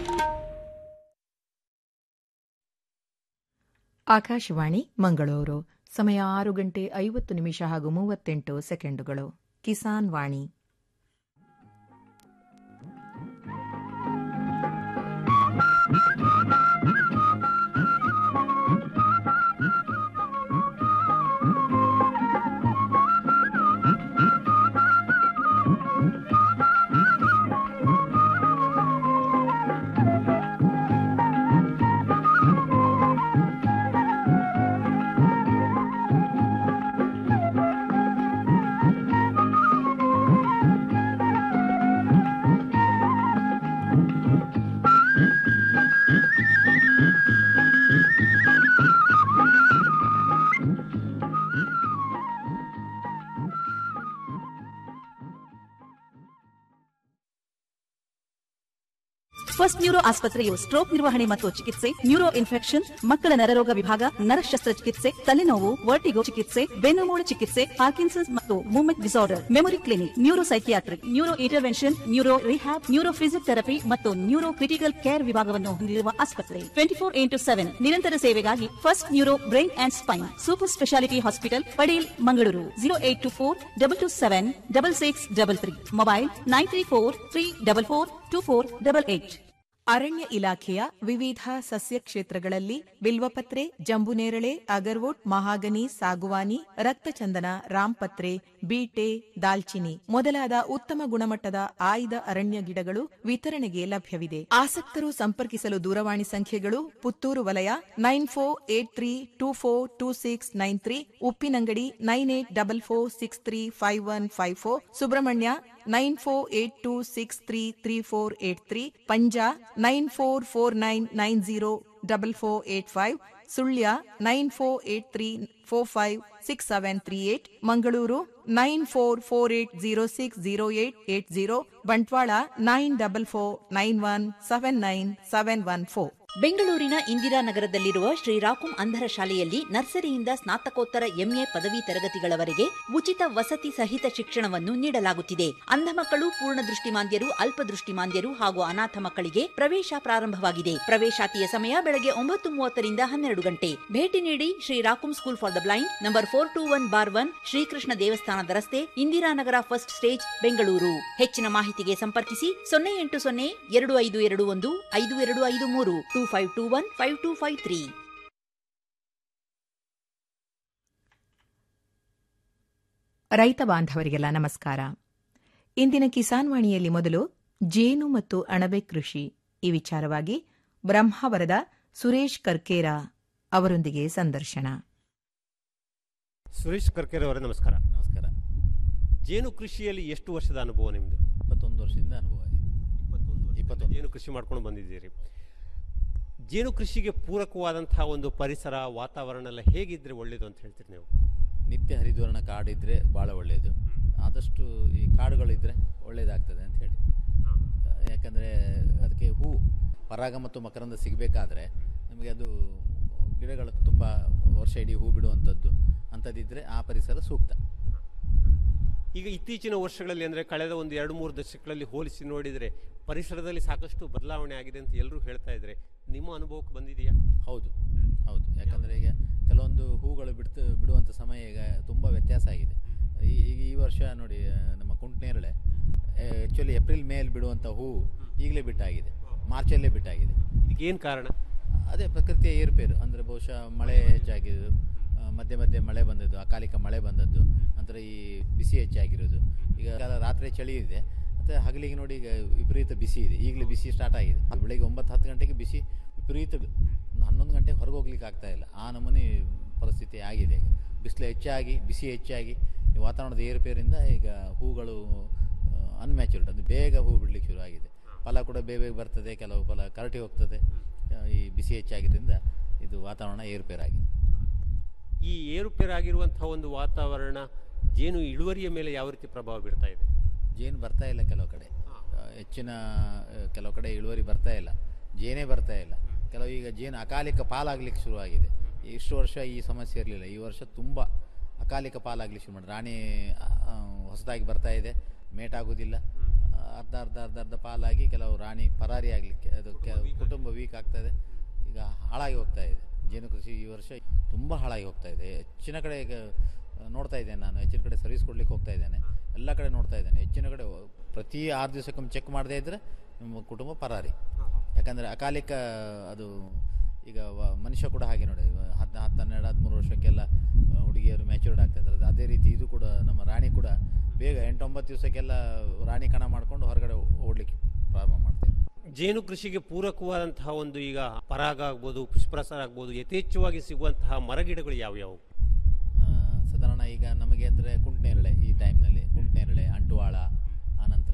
ಆಕಾಶವಾಣಿ ಮಂಗಳೂರು ಸಮಯ ಆರು ಗಂಟೆ ಐವತ್ತು ನಿಮಿಷ ಹಾಗೂ ಮೂವತ್ತೆಂಟು ಸೆಕೆಂಡುಗಳು ಕಿಸಾನ್ ವಾಣಿ ಫಸ್ಟ್ ನ್ಯೂರೋ ಆಸ್ಪತ್ರೆಯು ಸ್ಟ್ರೋಕ್ ನಿರ್ವಹಣೆ ಮತ್ತು ಚಿಕಿತ್ಸೆ ನ್ಯೂರೋ ಇನ್ಫೆಕ್ಷನ್ ಮಕ್ಕಳ ನರರೋಗ ವಿಭಾಗ ನರ ಶಸ್ತ್ರಚಿಕಿತ್ಸೆ ತಲೆನೋವು ವರ್ಟಿಗೋ ಚಿಕಿತ್ಸೆ ಬೆನ್ನುಮೂಳು ಚಿಕಿತ್ಸೆ ಪಾರ್ಕಿನ್ಸನ್ಸ್ ಮತ್ತು movement disorder memory clinic neuro psychiatric neuro intervention neuro rehab neuro physiotherapy ಮತ್ತು ನ್ಯೂರೋ ಕ್ರಿಟಿಕಲ್ ಕೇರ್ ವಿಭಾಗವನ್ನು ಹೊಂದಿರುವ ಆಸ್ಪತ್ರೆ ಟ್ವೆಂಟಿ ಫೋರ್ ಇಂಟು ಸೆವೆನ್ ನಿರಂತರ ಸೇವೆಗಾಗಿ first neuro brain and spine super speciality hospital Padil Mangaluru zero eight two four double two seven double six double three mobile nine three four three double four two four double eight ಅರಣ್ಯ ಇಲಾಖೆಯ ವಿವಿಧ ಸಸ್ಯ ಕ್ಷೇತ್ರಗಳಲ್ಲಿ ಬಿಲ್ವಪತ್ರೆ ಜಂಬುನೇರಳೆ ಅಗರ್ವುಡ್ mahogany ಸಾಗುವಾನಿ ರಕ್ತಚಂದನ ರಾಂಪತ್ರೆ ಬೀಟೆ ದಾಲ್ಚಿನಿ ಮೊದಲಾದ ಉತ್ತಮ ಗುಣಮಟ್ಟದ ಆಯ್ದ ಅರಣ್ಯ ಗಿಡಗಳು ವಿತರಣೆಗೆ ಲಭ್ಯವಿದೆ ಆಸಕ್ತರು ಸಂಪರ್ಕಿಸಲು ದೂರವಾಣಿ ಸಂಖ್ಯೆಗಳು ಪುತ್ತೂರು ವಲಯ nine four eight three two four two six nine three Uppinangadi nine eight double four six three five one five four Subrahmanya nine four eight two six three three four eight three Panja nine four four nine nine zero double four eight five Sullia nine four eight three four five six seven three eight Mangaluru nine four four eight zero six zero eight eight zero Bantwal nine double four nine one seven nine seven one four ಬೆಂಗಳೂರಿನ ಇಂದಿರಾನಗರದಲ್ಲಿರುವ ಶ್ರೀರಾಕುಂ ಅಂಧರ ಶಾಲೆಯಲ್ಲಿ ನರ್ಸರಿಯಿಂದ ಸ್ನಾತಕೋತ್ತರ MA ಪದವಿ ತರಗತಿಗಳವರೆಗೆ ಉಚಿತ ವಸತಿ ಸಹಿತ ಶಿಕ್ಷಣವನ್ನು ನೀಡಲಾಗುತ್ತಿದೆ ಅಂಧ ಮಕ್ಕಳು ಪೂರ್ಣ ದೃಷ್ಟಿಮಾಂದ್ಯರು ಅಲ್ಪದೃಷ್ಟಿಮಾಂದ್ಯರು ಹಾಗೂ ಅನಾಥ ಮಕ್ಕಳಿಗೆ ಪ್ರವೇಶ ಪ್ರಾರಂಭವಾಗಿದೆ ಪ್ರವೇಶಾತಿಯ ಸಮಯ ಬೆಳಗ್ಗೆ ಒಂಬತ್ತು ಮೂವತ್ತರಿಂದ ಹನ್ನೆರಡು ಗಂಟೆ ಭೇಟಿ ನೀಡಿ Shree Rakum school for the blind number four two one bar one Shri Krishna ದೇವಸ್ಥಾನದ ರಸ್ತೆ ಇಂದಿರಾನಗರ ಫಸ್ಟ್ ಸ್ಟೇಜ್ ಬೆಂಗಳೂರು ಹೆಚ್ಚಿನ ಮಾಹಿತಿಗೆ ಸಂಪರ್ಕಿಸಿ ಸೊನ್ನೆ ಎಂಟು ಸೊನ್ನೆ ಎರಡು ಐದು ಎರಡು ಒಂದು ಐದು ಎರಡು ಐದು ಮೂರು two five two one five two five three ರೈತ ಬಾಂಧವರಿಗೆಲ್ಲ ನಮಸ್ಕಾರ ಇಂದಿನ ಕಿಸಾನ್ ವಾಣಿಯಲ್ಲಿ ಮೊದಲು ಜೇನು ಮತ್ತು ಅಣಬೆ ಕೃಷಿ ಈ ವಿಚಾರವಾಗಿ ಬ್ರಹ್ಮಾವರದ ಸುರೇಶ್ ಕರ್ಕೇರ ಅವರೊಂದಿಗೆ ಸಂದರ್ಶನ ಸುರೇಶ್ ಕರ್ಕೇರ್ ಅವರೇ ನಮಸ್ಕಾರ ನಮಸ್ಕಾರ ಜೇನು ಕೃಷಿಯಲ್ಲಿ ಎಷ್ಟು ವರ್ಷದ ಅನುಭವ ನಿಮ್ಮದು ಇಪ್ಪತ್ತೊಂದು ವರ್ಷದಿಂದ ಅನುಭವ ಇದೆ ಇಪ್ಪತ್ತೊಂದು ಜೇನು ಕೃಷಿ ಮಾಡ್ಕೊಂಡು ಬಂದಿದ್ದೀರಿ ಜೇನು ಕೃಷಿಗೆ ಪೂರಕವಾದಂತಹ ಒಂದು ಪರಿಸರ ವಾತಾವರಣ ಎಲ್ಲ ಹೇಗಿದ್ರೆ ಒಳ್ಳೇದು ಅಂತ ಹೇಳ್ತೀರಿ ನೀವು ನಿತ್ಯ ಹರಿದ್ವರ್ಣ ಕಾಡಿದ್ರೆ ಭಾಳ ಒಳ್ಳೆಯದು ಆದಷ್ಟು ಈ ಕಾಡುಗಳಿದ್ರೆ ಒಳ್ಳೆಯದಾಗ್ತದೆ ಅಂತ ಹೇಳಿ ಯಾಕಂದರೆ ಅದಕ್ಕೆ ಹೂ ಪರಾಗ ಮತ್ತು ಮಕರಂದ ಸಿಗಬೇಕಾದ್ರೆ ನಮಗೆ ಅದು ಗಿಡಗಳು ತುಂಬ ವರ್ಷ ಇಡೀ ಹೂ ಬಿಡುವಂಥದ್ದು ಅಂಥದ್ದಿದ್ದರೆ ಆ ಪರಿಸರ ಸೂಕ್ತ ಈಗ ಇತ್ತೀಚಿನ ವರ್ಷಗಳಲ್ಲಿ ಅಂದರೆ ಕಳೆದ ಒಂದು ಎರಡು ಮೂರು ದಶಕಗಳಲ್ಲಿ ಹೋಲಿಸಿ ನೋಡಿದರೆ ಪರಿಸರದಲ್ಲಿ ಸಾಕಷ್ಟು ಬದಲಾವಣೆ ಆಗಿದೆ ಅಂತ ಎಲ್ಲರೂ ಹೇಳ್ತಾ ಇದ್ದಾರೆ ನಿಮ್ಮ ಅನುಭವಕ್ಕೆ ಬಂದಿದೆಯಾ ಹೌದು ಹೌದು ಯಾಕಂದರೆ ಈಗ ಕೆಲವೊಂದು ಹೂಗಳು ಬಿಡ್ತು ಬಿಡುವಂಥ ಸಮಯ ಈಗ ತುಂಬ ವ್ಯತ್ಯಾಸ ಆಗಿದೆ ಈ ಈಗ ಈ ವರ್ಷ ನೋಡಿ ಆ, ನಮ್ಮ ಕುಂಟ್ನೇರಳೆ ಆ್ಯಕ್ಚುಲಿ ಏಪ್ರಿಲ್ ಮೇಲ್ ಬಿಡುವಂಥ ಹೂವು ಈಗಲೇ ಬಿಟ್ಟಾಗಿದೆ ಮಾರ್ಚಲ್ಲೇ ಬಿಟ್ಟಾಗಿದೆ ಇದಕ್ಕೇನು ಕಾರಣ ಅದೇ ಪ್ರಕೃತಿಯ ಏರುಪೇರು ಅಂದರೆ ಬಹುಶಃ ಮಳೆ ಹೆಚ್ಚಾಗಿದ್ದು ಆ, ಮಧ್ಯೆ ಮಧ್ಯೆ ಮಳೆ ಬಂದದ್ದು ಅಕಾಲಿಕ ಮಳೆ ಬಂದದ್ದು ನಂತರ ಈ ಬಿಸಿ ಹೆಚ್ಚಾಗಿರೋದು ಈಗ ರಾತ್ರಿ ಚಳಿ ಇದೆ ಮತ್ತು ಹಗಲಿಗೆ ನೋಡಿ ಈಗ ವಿಪರೀತ ಬಿಸಿ ಇದೆ ಈಗಲೇ ಬಿಸಿ ಸ್ಟಾರ್ಟ್ ಆಗಿದೆ ಬೆಳಿಗ್ಗೆ ಒಂಬತ್ತು ಹತ್ತು ಗಂಟೆಗೆ ಬಿಸಿ ವಿಪರೀತ ಒಂದು ಹನ್ನೊಂದು ಗಂಟೆಗೆ ಹೊರಗೆ ಹೋಗ್ಲಿಕ್ಕೆ ಆಗ್ತಾ ಇಲ್ಲ ಆ ನಮೂನಿ ಪರಿಸ್ಥಿತಿ ಆಗಿದೆ ಈಗ ಬಿಸಿಲು ಹೆಚ್ಚಾಗಿ ಬಿಸಿ ಹೆಚ್ಚಾಗಿ ಈ ವಾತಾವರಣದ ಏರುಪೇರಿಂದ ಈಗ ಹೂಗಳು ಅನ್ಮ್ಯಾಚುರ್ಡ್ ಅಂದರೆ ಬೇಗ ಹೂ ಬಿಡ್ಲಿಕ್ಕೆ ಶುರು ಆಗಿದೆ ಫಲ ಕೂಡ ಬೇಗ ಬೇಗ ಬರ್ತದೆ ಕೆಲವು ಫಲ ಕರಟಿ ಹೋಗ್ತದೆ ಆ, ಈ ಬಿಸಿ ಹೆಚ್ಚಾಗಿದ್ದರಿಂದ ಇದು ವಾತಾವರಣ ಏರುಪೇರಾಗಿದೆ ಈ ಏರುಪೇರಾಗಿರುವಂತಹ ಒಂದು ವಾತಾವರಣ ಜೇನು ಇಳುವರಿಯ ಮೇಲೆ ಯಾವ ರೀತಿ ಪ್ರಭಾವ ಬೀರ್ತಾ ಇದೆ ಜೇನು ಬರ್ತಾ ಇಲ್ಲ ಕೆಲವು ಕಡೆ ಆ, ಹೆಚ್ಚಿನ ಆ, ಕೆಲವು ಕಡೆ ಇಳುವರಿ ಬರ್ತಾ ಇಲ್ಲ ಜೇನೇ ಬರ್ತಾ ಇಲ್ಲ ಕೆಲವು ಈಗ ಜೇನು ಅಕಾಲಿಕ ಪಾಲಾಗ್ಲಿಕ್ಕೆ ಶುರುವಾಗಿದೆ ಇಷ್ಟು ವರ್ಷ ಈ ಸಮಸ್ಯೆ ಇರಲಿಲ್ಲ ಈ ವರ್ಷ ತುಂಬ ಅಕಾಲಿಕ ಪಾಲಾಗ್ಲಿಕ್ಕೆ ಶುರು ಮಾಡಿ ರಾಣಿ ಆ, ಹೊಸದಾಗಿ ಬರ್ತಾ ಇದೆ ಮೇಟ್ ಆಗೋದಿಲ್ಲ ಆ, ಅರ್ಧ ಅರ್ಧ ಅರ್ಧ ಅರ್ಧ ಪಾಲಾಗಿ ಕೆಲವು ರಾಣಿ ಪರಾರಿ ಆಗಲಿಕ್ಕೆ ಅದು ಕೆ ಕುಟುಂಬ ವೀಕ್ ಆಗ್ತದೆ ಈಗ ಹಾಳಾಗಿ ಹೋಗ್ತಾ ಇದೆ ಜೇನು ಕೃಷಿ ಈ ವರ್ಷ ತುಂಬ ಹಾಳಾಗಿ ಹೋಗ್ತಾ ಇದೆ ಹೆಚ್ಚಿನ ಕಡೆ ಈಗ ನೋಡ್ತಾ ಇದ್ದೇನೆ ನಾನು ಹೆಚ್ಚಿನ ಕಡೆ ಸರ್ವಿಸ್ ಕೊಡ್ಲಿಕ್ಕೆ ಹೋಗ್ತಾ ಇದ್ದೇನೆ ಎಲ್ಲ ಕಡೆ ನೋಡ್ತಾ ಇದ್ದೇನೆ ಹೆಚ್ಚಿನ ಕಡೆ ಪ್ರತಿ ಆರು ದಿವಸಕ್ಕೊಮ್ಮೆ ಚೆಕ್ ಮಾಡದೇ ಇದ್ದರೆ ನಿಮ್ಮ ಕುಟುಂಬ ಪರಾರಿ ಯಾಕಂದರೆ ಅಕಾಲಿಕ ಅದು ಈಗ ವ- ಮನುಷ್ಯ ಕೂಡ ಹಾಗೆ ನೋಡಿ ಹತ್ತು ಹತ್ತು ಹನ್ನೆರಡು ಹದಿಮೂರು ವರ್ಷಕ್ಕೆಲ್ಲ ಆ, ಹುಡುಗಿಯರು ಮ್ಯಾಚೂರ್ಡ್ ಆಗ್ತಾ ಇದ್ದಾರೆ ಅದೇ ರೀತಿ ಇದು ಕೂಡ ನಮ್ಮ ರಾಣಿ ಕೂಡ ಬೇಗ ಎಂಟೊಂಬತ್ತು ದಿವಸಕ್ಕೆಲ್ಲ ರಾಣಿ ಕಣ ಮಾಡ್ಕೊಂಡು ಹೊರಗಡೆ ಓಡಲಿಕ್ಕೆ ಪ್ರಾರಂಭ ಮಾಡ್ತಾರೆ ಜೇನು ಕೃಷಿಗೆ ಪೂರಕವಾದಂತಹ ಒಂದು ಈಗ ಪರಾಗ ಆಗ್ಬೋದು ಪುಷ್ಪರಸ ಆಗ್ಬೋದು ಯಥೇಚ್ಛವಾಗಿ ಸಿಗುವಂತಹ ಮರಗಿಡಗಳು ಯಾವ್ಯಾವು ಆ, ಸಾಧಾರಣ ಈಗ ನಮಗೆ ಅಂದರೆ ಕುಂಟನೇರಳೆ ಈ ಟೈಮ್ನಲ್ಲಿ ಕುಂಟನೇರಳೆ ಅಂಟುವಾಳ ಆನಂತರ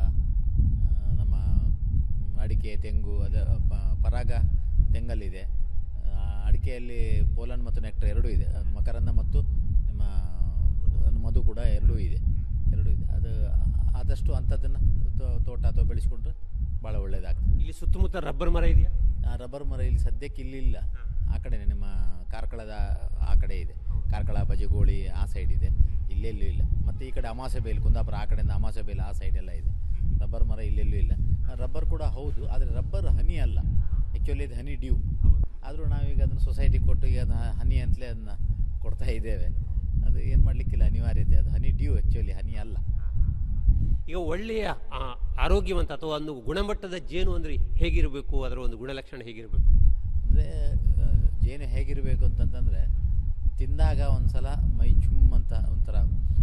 ಆ, ನಮ್ಮ ಮ್, ಅಡಿಕೆ ತೆಂಗು ಅದ ಪ- ಪರಾಗ ತೆಂಗಲ್ಲಿದೆ ಆ, ಅಡಿಕೆಯಲ್ಲಿ ಪೋಲನ್ ಮತ್ತು ನೆಕ್ಟರ್ ಎರಡೂ ಇದೆ ಅದು ಮಕರಂದ ಮತ್ತು ನಿಮ್ಮ ಒಂದು ಮಧು ಕೂಡ ಎರಡೂ ಇದೆ ಎರಡೂ ಇದೆ ಅದು ಆದಷ್ಟು ಅಂಥದ್ದನ್ನು ತೋಟ ಅಥವಾ ಬೆಳೆಸ್ಕೊಂಡ್ರೆ ಭಾಳ ಒಳ್ಳೆಯದಾಗ್ತದೆ ಇಲ್ಲಿ ಸುತ್ತಮುತ್ತ ರಬ್ಬರ್ ಮರ ಇದೆಯಾ ಆ ರಬ್ಬರ್ ಮರ ಇಲ್ಲಿ ಸದ್ಯಕ್ಕೆ ಇಲ್ಲಿಲ್ಲ ಆ ಕಡೆನೇ ನಿಮ್ಮ ಕಾರ್ಕಳದ ಆ ಕಡೆ ಇದೆ ಕಾರ್ಕಳ ಬಜಗೋಳಿ ಆ ಸೈಡ್ ಇದೆ ಇಲ್ಲೆಲ್ಲೂ ಇಲ್ಲ ಮತ್ತು ಈ ಕಡೆ ಅಮಾಸೆ ಬೇಲ್ ಕುಂದಾಪುರ ಆ ಕಡೆಯಿಂದ ಅಮಾಸೆ ಬೇಲ್ ಆ ಸೈಡ್ ಎಲ್ಲ ಇದೆ ರಬ್ಬರ್ ಮರ ಇಲ್ಲೆಲ್ಲೂ ಇಲ್ಲ ರಬ್ಬರ್ ಕೂಡ ಹೌದು ಆದರೆ ರಬ್ಬರ್ ಹನಿ ಅಲ್ಲ ಆ್ಯಕ್ಚುಲಿ ಇದು ಹನಿ ಡ್ಯೂ ಆದರೂ ನಾವೀಗ ಅದನ್ನು ಸೊಸೈಟಿ ಕೊಟ್ಟು ಈಗ ಅದನ್ನ ಹನಿ ಅಂತಲೇ ಅದನ್ನ ಕೊಡ್ತಾ ಇದ್ದೇವೆ ಅದು ಏನು ಮಾಡಲಿಕ್ಕಿಲ್ಲ ಅನಿವಾರ್ಯತೆ ಅದು ಹನಿ ಡ್ಯೂ ಆ್ಯಕ್ಚುಲಿ ಹನಿ ಅಲ್ಲ ಈಗ ಒಳ್ಳೆಯ ಆ, ಆರೋಗ್ಯವಂತ ಅಥವಾ ಒಂದು ಗುಣಮಟ್ಟದ ಜೇನು ಅಂದ್ರೆ ಹೇಗಿರಬೇಕು ಅದರ ಒಂದು ಗುಣಲಕ್ಷಣ ಹೇಗಿರಬೇಕು ಅಂದರೆ ಜೇನು ಹೇಗಿರಬೇಕು ಅಂತಂತಂದರೆ ತಿಂದಾಗ ಒಂದ್ಸಲ ಮೈ ಚುಮ್ ಅಂತ ಒಂಥರ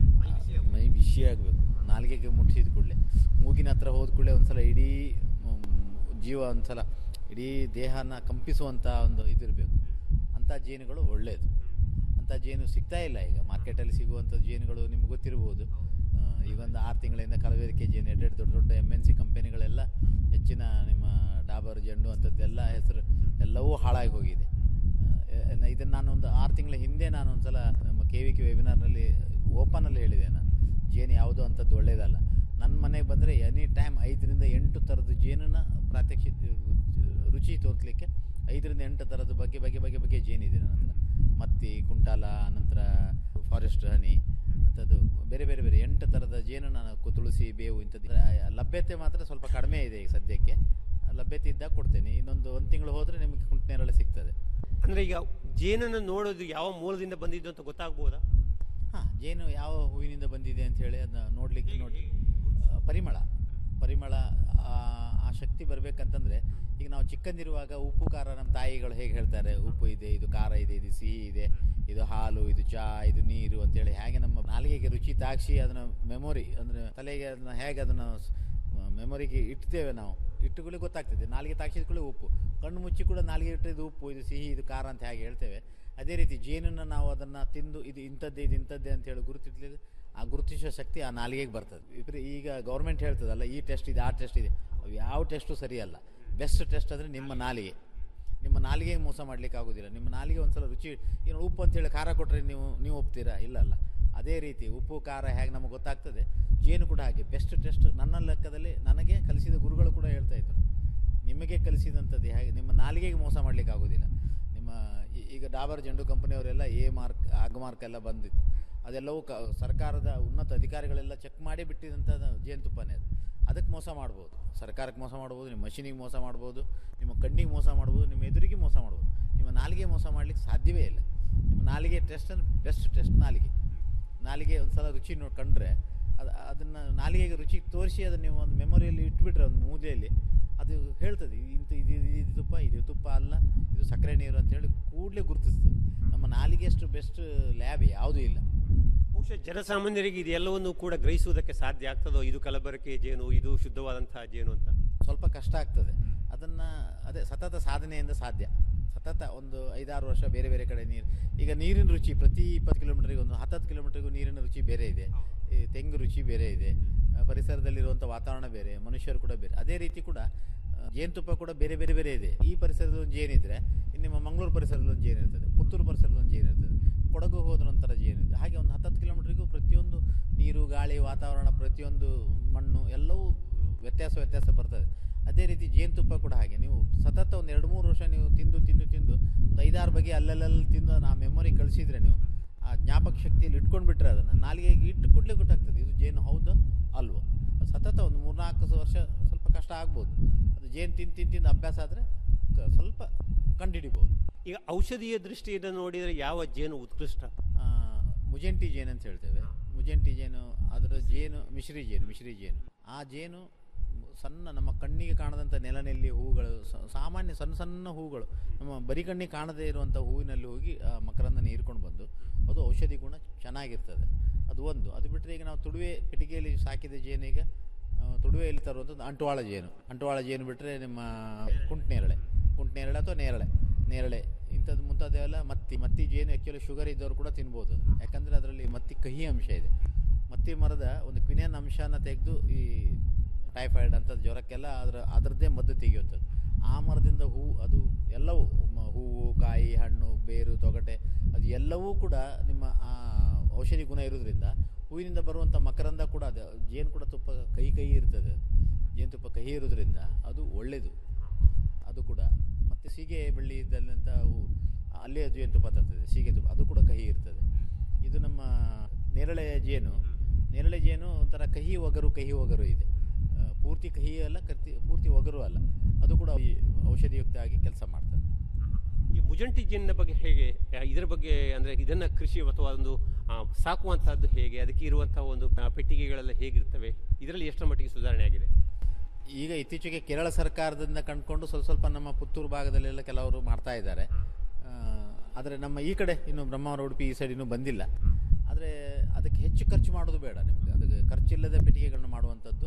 ಮೈ ಬಿಸಿ ಆಗಬೇಕು ನಾಲಿಗೆಗೆ ಮುಟ್ಟಿಸಿದ ಕೂಡಲೇ ಮೂಗಿನ ಹತ್ರ ಹೋದ ಕೂಡಲೇ ಒಂದ್ಸಲ ಇಡೀ ಮ್, ಜೀವ ಒಂದ್ಸಲ ಇಡೀ ದೇಹನ ಕಂಪಿಸುವಂಥ ಒಂದು ಇದಿರಬೇಕು ಅಂಥ ಜೇನುಗಳು ಒಳ್ಳೆಯದು ಅಂಥ ಜೇನು ಸಿಗ್ತಾ ಇಲ್ಲ ಈಗ ಮಾರ್ಕೆಟಲ್ಲಿ ಸಿಗುವಂಥ ಜೇನುಗಳು ನಿಮ್ಗೆ ಗೊತ್ತಿರ್ಬೋದು ಆ, ಈಗ ಒಂದು ಆರು ತಿಂಗಳಿಂದ ಕಲಬೆರಕೆ ಜೇನು ಎರಡೆರಡು ದೊಡ್ಡ ದೊಡ್ಡ ಎಮ್ ಎನ್ ಸಿ ಕಂಪೆನಿಗಳೆಲ್ಲ ಹೆಚ್ಚಿನ ನಿಮ್ಮ ಡಾಬರ್ ಜಂಡು ಅಂಥದ್ದೆಲ್ಲ ಹೆಸರು ಎಲ್ಲವೂ ಹಾಳಾಗಿ ಹೋಗಿದೆ ಇದನ್ನು ನಾನು ಒಂದು ಆರು ತಿಂಗಳ ಹಿಂದೆ ನಾನು ಒಂದು ಸಲ ನಮ್ಮ ಕೆ ವಿ ಕೆ ವೆಬಿನಾರ್ನಲ್ಲಿ ಓಪನಲ್ಲಿ ಹೇಳಿದೆ ನಾನು ಜೇನು ಯಾವುದೋ ಅಂಥದ್ದು ಒಳ್ಳೆಯದಲ್ಲ ನನ್ನ ಮನೆಗೆ ಬಂದರೆ ಎನಿ ಟೈಮ್ ಐದರಿಂದ ಎಂಟು ಥರದ ಜೇನನ್ನ ಪ್ರಾತ್ಯಕ್ಷಿ ರುಚಿ ತೋರಿಸ್ಲಿಕ್ಕೆ ಐದರಿಂದ ಎಂಟು ಥರದ ಬಗ್ಗೆ ಬಗೆ ಬಗೆ ಬಗೆ ಜೇನಿದೆ ನನ್ನ ಹತ್ರ ಮತ್ತಿ ಕುಂಟಾಲ ಅನಂತರ ಫಾರೆಸ್ಟ್ ಹನಿ ಅಂಥದ್ದು ಬೇರೆ ಬೇರೆ ಬೇರೆ ಎಂಟು ಥರದ ಜೇನು ನಾನು ಕು- ತುಳಸಿ ಬೇವು ಇಂಥದ್ದು ಆ, ಲಭ್ಯತೆ ಮಾತ್ರ ಸ್ವಲ್ಪ ಕಡಿಮೆ ಇದೆ ಈಗ ಸದ್ಯಕ್ಕೆ ಆ, ಲಭ್ಯತೆ ಇದ್ದಾಗ ಕೊಡ್ತೇನೆ ಇನ್ನೊಂದು ಒಂದು ತಿಂಗಳು ಹೋದರೆ ನಿಮಗೆ ಕುಂಟನೇರಳೆ ಸಿಗ್ತದೆ ಅಂದ್ರೆ ಈಗ ಜೇನನ್ನು ನೋಡೋದು ಯಾವ ಮೂಲದಿಂದ ಬಂದಿದ್ದು ಅಂತ ಗೊತ್ತಾಗ್ಬೋದಾ ಹಾಂ ಜೇನು ಯಾವ ಹೂವಿನಿಂದ ಬಂದಿದೆ ಅಂತ ಹೇಳಿ ಅದನ್ನ ನೋಡಲಿಕ್ಕೆ ನೋಡಿ ಆ, ಪರಿಮಳ ಪರಿಮಳ ಆ, ಆ ಶಕ್ತಿ ಬರಬೇಕಂತಂದರೆ ಈಗ ನಾವು ಚಿಕ್ಕಂದಿರುವಾಗ ಉಪ್ಪು ಖಾರ ನಮ್ಮ ತಾಯಿಗಳು ಹೇಗೆ ಹೇಳ್ತಾರೆ ಉಪ್ಪು ಇದೆ ಇದು ಖಾರ ಇದೆ ಇದು ಸಿಹಿ ಇದೆ ಇದು ಹಾಲು ಇದು ಚಹಾ ಇದು ನೀರು ಅಂತೇಳಿ ಹೇಗೆ ನಮ್ಮ ನಾಲಿಗೆಗೆ ರುಚಿ ತಾಗಿಸಿ ಅದನ್ನು ಮೆಮೊರಿ ಅಂದರೆ ತಲೆಗೆ ಅದನ್ನು ಹೇಗೆ ಅದನ್ನು ಮೆಮೊರಿಗೆ ಇಡ್ತೇವೆ ನಾವು ಇಟ್ಟುಕೊಳ್ಳಿ ಗೊತ್ತಾಗ್ತದೆ ನಾಲಿಗೆ ತಾಗಿಸಿದ ಕೂಡಲೇ ಉಪ್ಪು ಕಣ್ಣು ಮುಚ್ಚಿ ಕೂಡ ನಾಲಿಗೆ ಇಟ್ಟಿದ್ದು ಉಪ್ಪು ಇದು ಸಿಹಿ ಇದು ಖಾರ ಅಂತ ಹೇಗೆ ಹೇಳ್ತೇವೆ ಅದೇ ರೀತಿ ಜೇನನ್ನು ನಾವು ಅದನ್ನು ತಿಂದು ಇದು ಇಂಥದ್ದೇ ಇದು ಇಂಥದ್ದೇ ಅಂತ ಹೇಳಿ ಗುರುತಿಡ್ಲಿಕ್ಕೆ ಆ ಗುರುತಿಸುವ ಶಕ್ತಿ ಆ ನಾಲಿಗೆಗೆ ಬರ್ತದೆ ಇಬ್ರು ಈಗ ಗೌರ್ಮೆಂಟ್ ಹೇಳ್ತದಲ್ಲ ಈ ಟೆಸ್ಟ್ ಇದೆ ಆ ಟೆಸ್ಟ್ ಇದೆ ಅವು ಯಾವ ಟೆಸ್ಟು ಸರಿಯಲ್ಲ ಬೆಸ್ಟ್ ಟೆಸ್ಟ್ ಅಂದರೆ ನಿಮ್ಮ ನಾಲಿಗೆ ನಿಮ್ಮ ನಾಲಿಗೆಗೆ ಮೋಸ ಮಾಡಲಿಕ್ಕೆ ಆಗೋದಿಲ್ಲ ನಿಮ್ಮ ನಾಲಿಗೆ ಒಂದ್ಸಲ ರುಚಿ ಏನು ಉಪ್ಪು ಅಂತೇಳಿ ಖಾರ ಕೊಟ್ಟರೆ ನೀವು ನೀವು ಒಪ್ತೀರಾ ಇಲ್ಲ ಅಲ್ಲ ಅದೇ ರೀತಿ ಉಪ್ಪು ಖಾರ ಹೇಗೆ ನಮಗೆ ಗೊತ್ತಾಗ್ತದೆ ಜೇನು ಕೂಡ ಹಾಗೆ ಬೆಸ್ಟ್ ಟೆಸ್ಟ್ ನನ್ನ ಲೆಕ್ಕದಲ್ಲಿ ನನಗೆ ಕಲಿಸಿದ ಗುರುಗಳು ಕೂಡ ಹೇಳ್ತಾ ಇದ್ರು ನಿಮಗೆ ಕಲಿಸಿದಂಥದ್ದು ಹೇಗೆ ನಿಮ್ಮ ನಾಲಿಗೆಗೆ ಮೋಸ ಮಾಡಲಿಕ್ಕೆ ಆಗೋದಿಲ್ಲ ನಿಮ್ಮ ಈ- ಈಗ ಡಾಬರ್ ಜಂಡು ಕಂಪನಿಯವರೆಲ್ಲ ಎ ಮಾರ್ಕ್ ಆಗ್ ಮಾರ್ಕ್ ಎಲ್ಲ ಬಂದಿತ್ತು ಅದೆಲ್ಲವೂ ಕ ಸರ್ಕಾರದ ಉನ್ನತ ಅಧಿಕಾರಿಗಳೆಲ್ಲ ಚೆಕ್ ಮಾಡಿ ಬಿಟ್ಟಿದಂಥ ಜೇನುತುಪ್ಪನೇ ಅದು ಅದಕ್ಕೆ ಮೋಸ ಮಾಡ್ಬೋದು ಸರ್ಕಾರಕ್ಕೆ ಮೋಸ ಮಾಡ್ಬೋದು ನಿಮ್ಮ ಮಷಿನಿಗೆ ಮೋಸ ಮಾಡ್ಬೋದು ನಿಮ್ಮ ಕಣ್ಣಿಗೆ ಮೋಸ ಮಾಡ್ಬೋದು ನಿಮ್ಮ ಎದುರಿಗೆ ಮೋಸ ಮಾಡ್ಬೋದು ನಿಮ್ಮ ನಾಲಿಗೆ ಮೋಸ ಮಾಡಲಿಕ್ಕೆ ಸಾಧ್ಯವೇ ಇಲ್ಲ ನಿಮ್ಮ ನಾಲಿಗೆ ಟೆಸ್ಟ್ ಬೆಸ್ಟ್ ಟೆಸ್ಟ್ ನಾಲಿಗೆ ನಾಲಿಗೆ ಒಂದು ಸಲ ರುಚಿ ನೋಡಿ ಕಂಡ್ರೆ ಅದು ಅದನ್ನು ನಾಲಿಗೆಗೆ ರುಚಿ ತೋರಿಸಿ ಅದನ್ನು ನೀವು ಒಂದು ಮೆಮೊರಿಯಲ್ಲಿ ಇಟ್ಬಿಟ್ರೆ ಒಂದು ಮೂಲೆಯಲ್ಲಿ ಅದು ಹೇಳ್ತದೆ ಇಂಥ ಇದು ಇದು ಇದು ತುಪ್ಪ ಇದು ತುಪ್ಪ ಅಲ್ಲ ಇದು ಸಕ್ಕರೆ ನೀರು ಅಂತ ಹೇಳಿ ಕೂಡಲೇ ಗುರುತಿಸ್ತದೆ ನಮ್ಮ ನಾಲಿಗೆಯಷ್ಟು ಬೆಸ್ಟ್ ಲ್ಯಾಬ್ ಯಾವುದೂ ಇಲ್ಲ ಬಹುಶಃ ಜನಸಾಮಾನ್ಯರಿಗೆ ಇದೆಲ್ಲವನ್ನು ಕೂಡ ಗ್ರಹಿಸುವುದಕ್ಕೆ ಸಾಧ್ಯ ಆಗ್ತದೋ ಇದು ಕಲಬೆರಕೆ ಜೇನು ಇದು ಶುದ್ಧವಾದಂತಹ ಜೇನು ಅಂತ ಸ್ವಲ್ಪ ಕಷ್ಟ ಆಗ್ತದೆ ಅದನ್ನು ಅದೇ ಸತತ ಸಾಧನೆಯಿಂದ ಸಾಧ್ಯ ಸತತ ಒಂದು ಐದಾರು ವರ್ಷ ಬೇರೆ ಬೇರೆ ಕಡೆ ನೀರು ಈಗ ನೀರಿನ ರುಚಿ ಪ್ರತಿ ಇಪ್ಪತ್ತು ಕಿಲೋಮೀಟ್ರಿಗೆ ಒಂದು ಹತ್ತತ್ತು ಕಿಲೋಮೀಟ್ರಿಗೂ ನೀರಿನ ರುಚಿ ಬೇರೆ ಇದೆ ಈ ತೆಂಗು ರುಚಿ ಬೇರೆ ಇದೆ ಆ, ಪರಿಸರದಲ್ಲಿರುವಂಥ ವಾತಾವರಣ ಬೇರೆ ಮನುಷ್ಯರು ಕೂಡ ಬೇರೆ ಅದೇ ರೀತಿ ಕೂಡ ಆ, ಜೇನುತುಪ್ಪ ಕೂಡ ಬೇರೆ ಬೇರೆ ಬೇರೆ ಇದೆ ಈ ಪರಿಸರದಲ್ಲಿ ಒಂದು ಜೇನಿದ್ರೆ ಇನ್ನು ನಿಮ್ಮ ಮಂಗಳೂರು ಪರಿಸರದಲ್ಲಿ ಒಂದು ಜೇನು ಇರ್ತದೆ ಪುತ್ತೂರು ಪರಿಸರದಲ್ಲಿ ಒಂದು ಜೇನು ಇರ್ತದೆ ಕೊಡಗು ಹೋದ ನಂತರ ಜೇನಿದೆ ಹಾಗೆ ಒಂದು ಹತ್ತತ್ತು ಕಿಲೋಮೀಟ್ರಿಗೂ ಪ್ರತಿಯೊಂದು ನೀರು ಗಾಳಿ ವಾತಾವರಣ ಪ್ರತಿಯೊಂದು ಮಣ್ಣು ಎಲ್ಲವೂ ವ್ಯತ್ಯಾಸ ವ್ಯತ್ಯಾಸ ಬರ್ತದೆ ಅದೇ ರೀತಿ ಜೇನುತುಪ್ಪ ಕೂಡ ಹಾಗೆ ನೀವು ಸತತ ಒಂದು ಎರಡು ಮೂರು ವರ್ಷ ನೀವು ತಿಂದು ತಿಂದು ತಿಂದು ಒಂದು ಐದಾರು ಬಗೆ ಅಲ್ಲಲ್ಲಿ ತಿಂದು ಆ ಮೆಮೊರಿ ಕಳಿಸಿದ್ರೆ ನೀವು ಆ ಜ್ಞಾಪಕ ಶಕ್ತಿಯಲ್ಲಿ ಇಟ್ಕೊಂಡು ಬಿಟ್ರೆ ಅದನ್ನು ನಾಲಿಗೆಗೆ ಇಟ್ಟು ಕೂಡಲೇ ಗೊತ್ತಾಗ್ತದೆ ಇದು ಜೇನು ಹೌದೋ ಅಲ್ವೋ ಸತತ ಒಂದು ಮೂರ್ನಾಲ್ಕು ವರ್ಷ ಸ್ವಲ್ಪ ಕಷ್ಟ ಆಗ್ಬೋದು ಅದು ಜೇನು ತಿಂದು ತಿಂದು ತಿಂದು ಅಭ್ಯಾಸ ಆದರೆ ಸ್ವಲ್ಪ ಕಂಡುಹಿಡಿಬೋದು ಈಗ ಔಷಧೀಯ ದೃಷ್ಟಿಯಿಂದ ನೋಡಿದರೆ ಯಾವ ಜೇನು ಉತ್ಕೃಷ್ಟ ಆ, ಮುಜೆಂಟಿ ಜೇನು ಅಂತ ಹೇಳ್ತೇವೆ ಮುಜೆಂಟಿ ಜೇನು ಅದರ ಜೇನು ಮಿಶ್ರಿ ಜೇನು ಮಿಶ್ರಿ ಜೇನು ಆ ಜೇನು ಸಣ್ಣ ನಮ್ಮ ಕಣ್ಣಿಗೆ ಕಾಣದಂಥ ನೆಲನೆಲ್ಲಿ ಹೂಗಳು ಸ- ಸಾಮಾನ್ಯ ಸಣ್ಣ ಸಣ್ಣ ಹೂಗಳು ನಮ್ಮ ಬರಿ ಕಣ್ಣಿಗೆ ಕಾಣದೇ ಇರುವಂಥ ಹೂವಿನಲ್ಲಿ ಹೋಗಿ ಆ ಮಕರಂದ ಹೀರ್ಕೊಂಡು ಬಂದು ಅದು ಔಷಧಿ ಗುಣ ಚೆನ್ನಾಗಿರ್ತದೆ ಅದು ಒಂದು ಅದು ಬಿಟ್ಟರೆ ಈಗ ನಾವು ತುಡುವೆ ಪೆಟ್ಟಿಗೆಯಲ್ಲಿ ಸಾಕಿದ ಜೇನೀಗ ಆ, ತುಡುವೆಯಲ್ಲಿ ತರುವಂಥದ್ದು ಅಂಟುವಾಳ ಜೇನು ಅಂಟುವಾಳ ಜೇನು ಬಿಟ್ಟರೆ ನಿಮ್ಮ ಕುಂಟ್ನೇರಳೆ ಕುಂಟ್ನೇರಳೆ ಅಥವಾ ನೇರಳೆ ನೇರಳೆ ಇಂಥದ್ದು ಮುಂತಾದೆಲ್ಲ ಮತ್ತಿ ಮತ್ತಿ ಜೇನು ಆ್ಯಕ್ಚುಲಿ ಶುಗರ್ ಇದ್ದವರು ಕೂಡ ತಿನ್ಬೋದು ಅದು ಯಾಕಂದರೆ ಅದರಲ್ಲಿ ಮತ್ತಿ ಕಹಿ ಅಂಶ ಇದೆ ಮತ್ತಿ ಮರದ ಒಂದು ಕ್ವಿನಿಯನ್ ಅಂಶನ ತೆಗೆದು ಈ ಟೈಫಾಯ್ಡ್ ಅಂಥದ್ದು ಜ್ವರಕ್ಕೆಲ್ಲ ಅದರ ಅದರದ್ದೇ ಮದ್ದು ತೆಗೆಯುವಂಥದ್ದು ಆ ಮರದಿಂದ ಹೂ ಅದು ಎಲ್ಲವೂ ಮ- ಹೂವು ಕಾಯಿ ಹಣ್ಣು ಬೇರು ತೊಗಟೆ ಅದು ಎಲ್ಲವೂ ಕೂಡ ನಿಮ್ಮ ಆ ಔಷಧಿ ಗುಣ ಇರೋದ್ರಿಂದ ಹೂವಿನಿಂದ ಬರುವಂಥ ಮಕರಂದ ಕೂಡ ಅದು ಜೇನು ಕೂಡ ತುಪ್ಪ ಕಹಿ ಕಹಿ ಇರ್ತದೆ ಜೇನುತುಪ್ಪ ಕಹಿ ಇರೋದ್ರಿಂದ ಅದು ಒಳ್ಳೆಯದು ಅದು ಕೂಡ ಮತ್ತು ಸೀಗೆ ಬಳ್ಳಿ ಇದ್ದಂಥ ಹೂ ಅಲ್ಲೇ ಜೇನುತುಪ್ಪ ತರ್ತದೆ ಸೀಗೆ ತುಪ್ಪ ಅದು ಕೂಡ ಕಹಿ ಇರ್ತದೆ ಇದು ನಮ್ಮ ನೇರಳೆ ಜೇನು ನೇರಳೆ ಜೇನು ಒಂಥರ ಕಹಿ ಒಗರು ಕಹಿ ಒಗರು ಇದೆ ಆ, ಪೂರ್ತಿ ಕಹಿ ಅಲ್ಲ ಕರ್ತಿ ಪೂರ್ತಿ ಒಗರು ಅಲ್ಲ ಅದು ಕೂಡ ಈ ಔಷಧಿಯುಕ್ತ ಆಗಿ ಕೆಲಸ ಮಾಡ್ತದೆ ಈ ಮುಜಂಟಿ ಜೇನಿನ ಬಗ್ಗೆ ಹೇಗೆ ಆ, ಇದರ ಬಗ್ಗೆ ಅಂದರೆ ಇದನ್ನು ಕೃಷಿ ಅಥವಾ ಒಂದು ಆ, ಸಾಕುವಂತಹದ್ದು ಹೇಗೆ ಅದಕ್ಕೆ ಇರುವಂತಹ ಒಂದು ಆ, ಪೆಟ್ಟಿಗೆಗಳೆಲ್ಲ ಹೇಗಿರ್ತವೆ ಇದರಲ್ಲಿ ಎಷ್ಟರ ಮಟ್ಟಿಗೆ ಸುಧಾರಣೆ ಆಗಿದೆ ಈಗ ಇತ್ತೀಚೆಗೆ ಕೇರಳ ಸರ್ಕಾರದಿಂದ ಕಂಡುಕೊಂಡು ಸ್ವಲ್ಪ ಸ್ವಲ್ಪ ನಮ್ಮ ಪುತ್ತೂರು ಭಾಗದಲ್ಲೆಲ್ಲ ಕೆಲವರು ಮಾಡ್ತಾ ಇದ್ದಾರೆ ಆದರೆ ನಮ್ಮ ಈ ಕಡೆ ಇನ್ನು ಬ್ರಹ್ಮಾವರ ಉಡುಪಿ ಈ ಸೈಡ್ ಇನ್ನೂ ಬಂದಿಲ್ಲ ಆದರೆ ಅದಕ್ಕೆ ಹೆಚ್ಚು ಖರ್ಚು ಮಾಡೋದು ಬೇಡ ನಿಮಗೆ ಅದಕ್ಕೆ ಖರ್ಚಿಲ್ಲದೆ ಪೆಟ್ಟಿಗೆಗಳನ್ನ ಮಾಡುವಂಥದ್ದು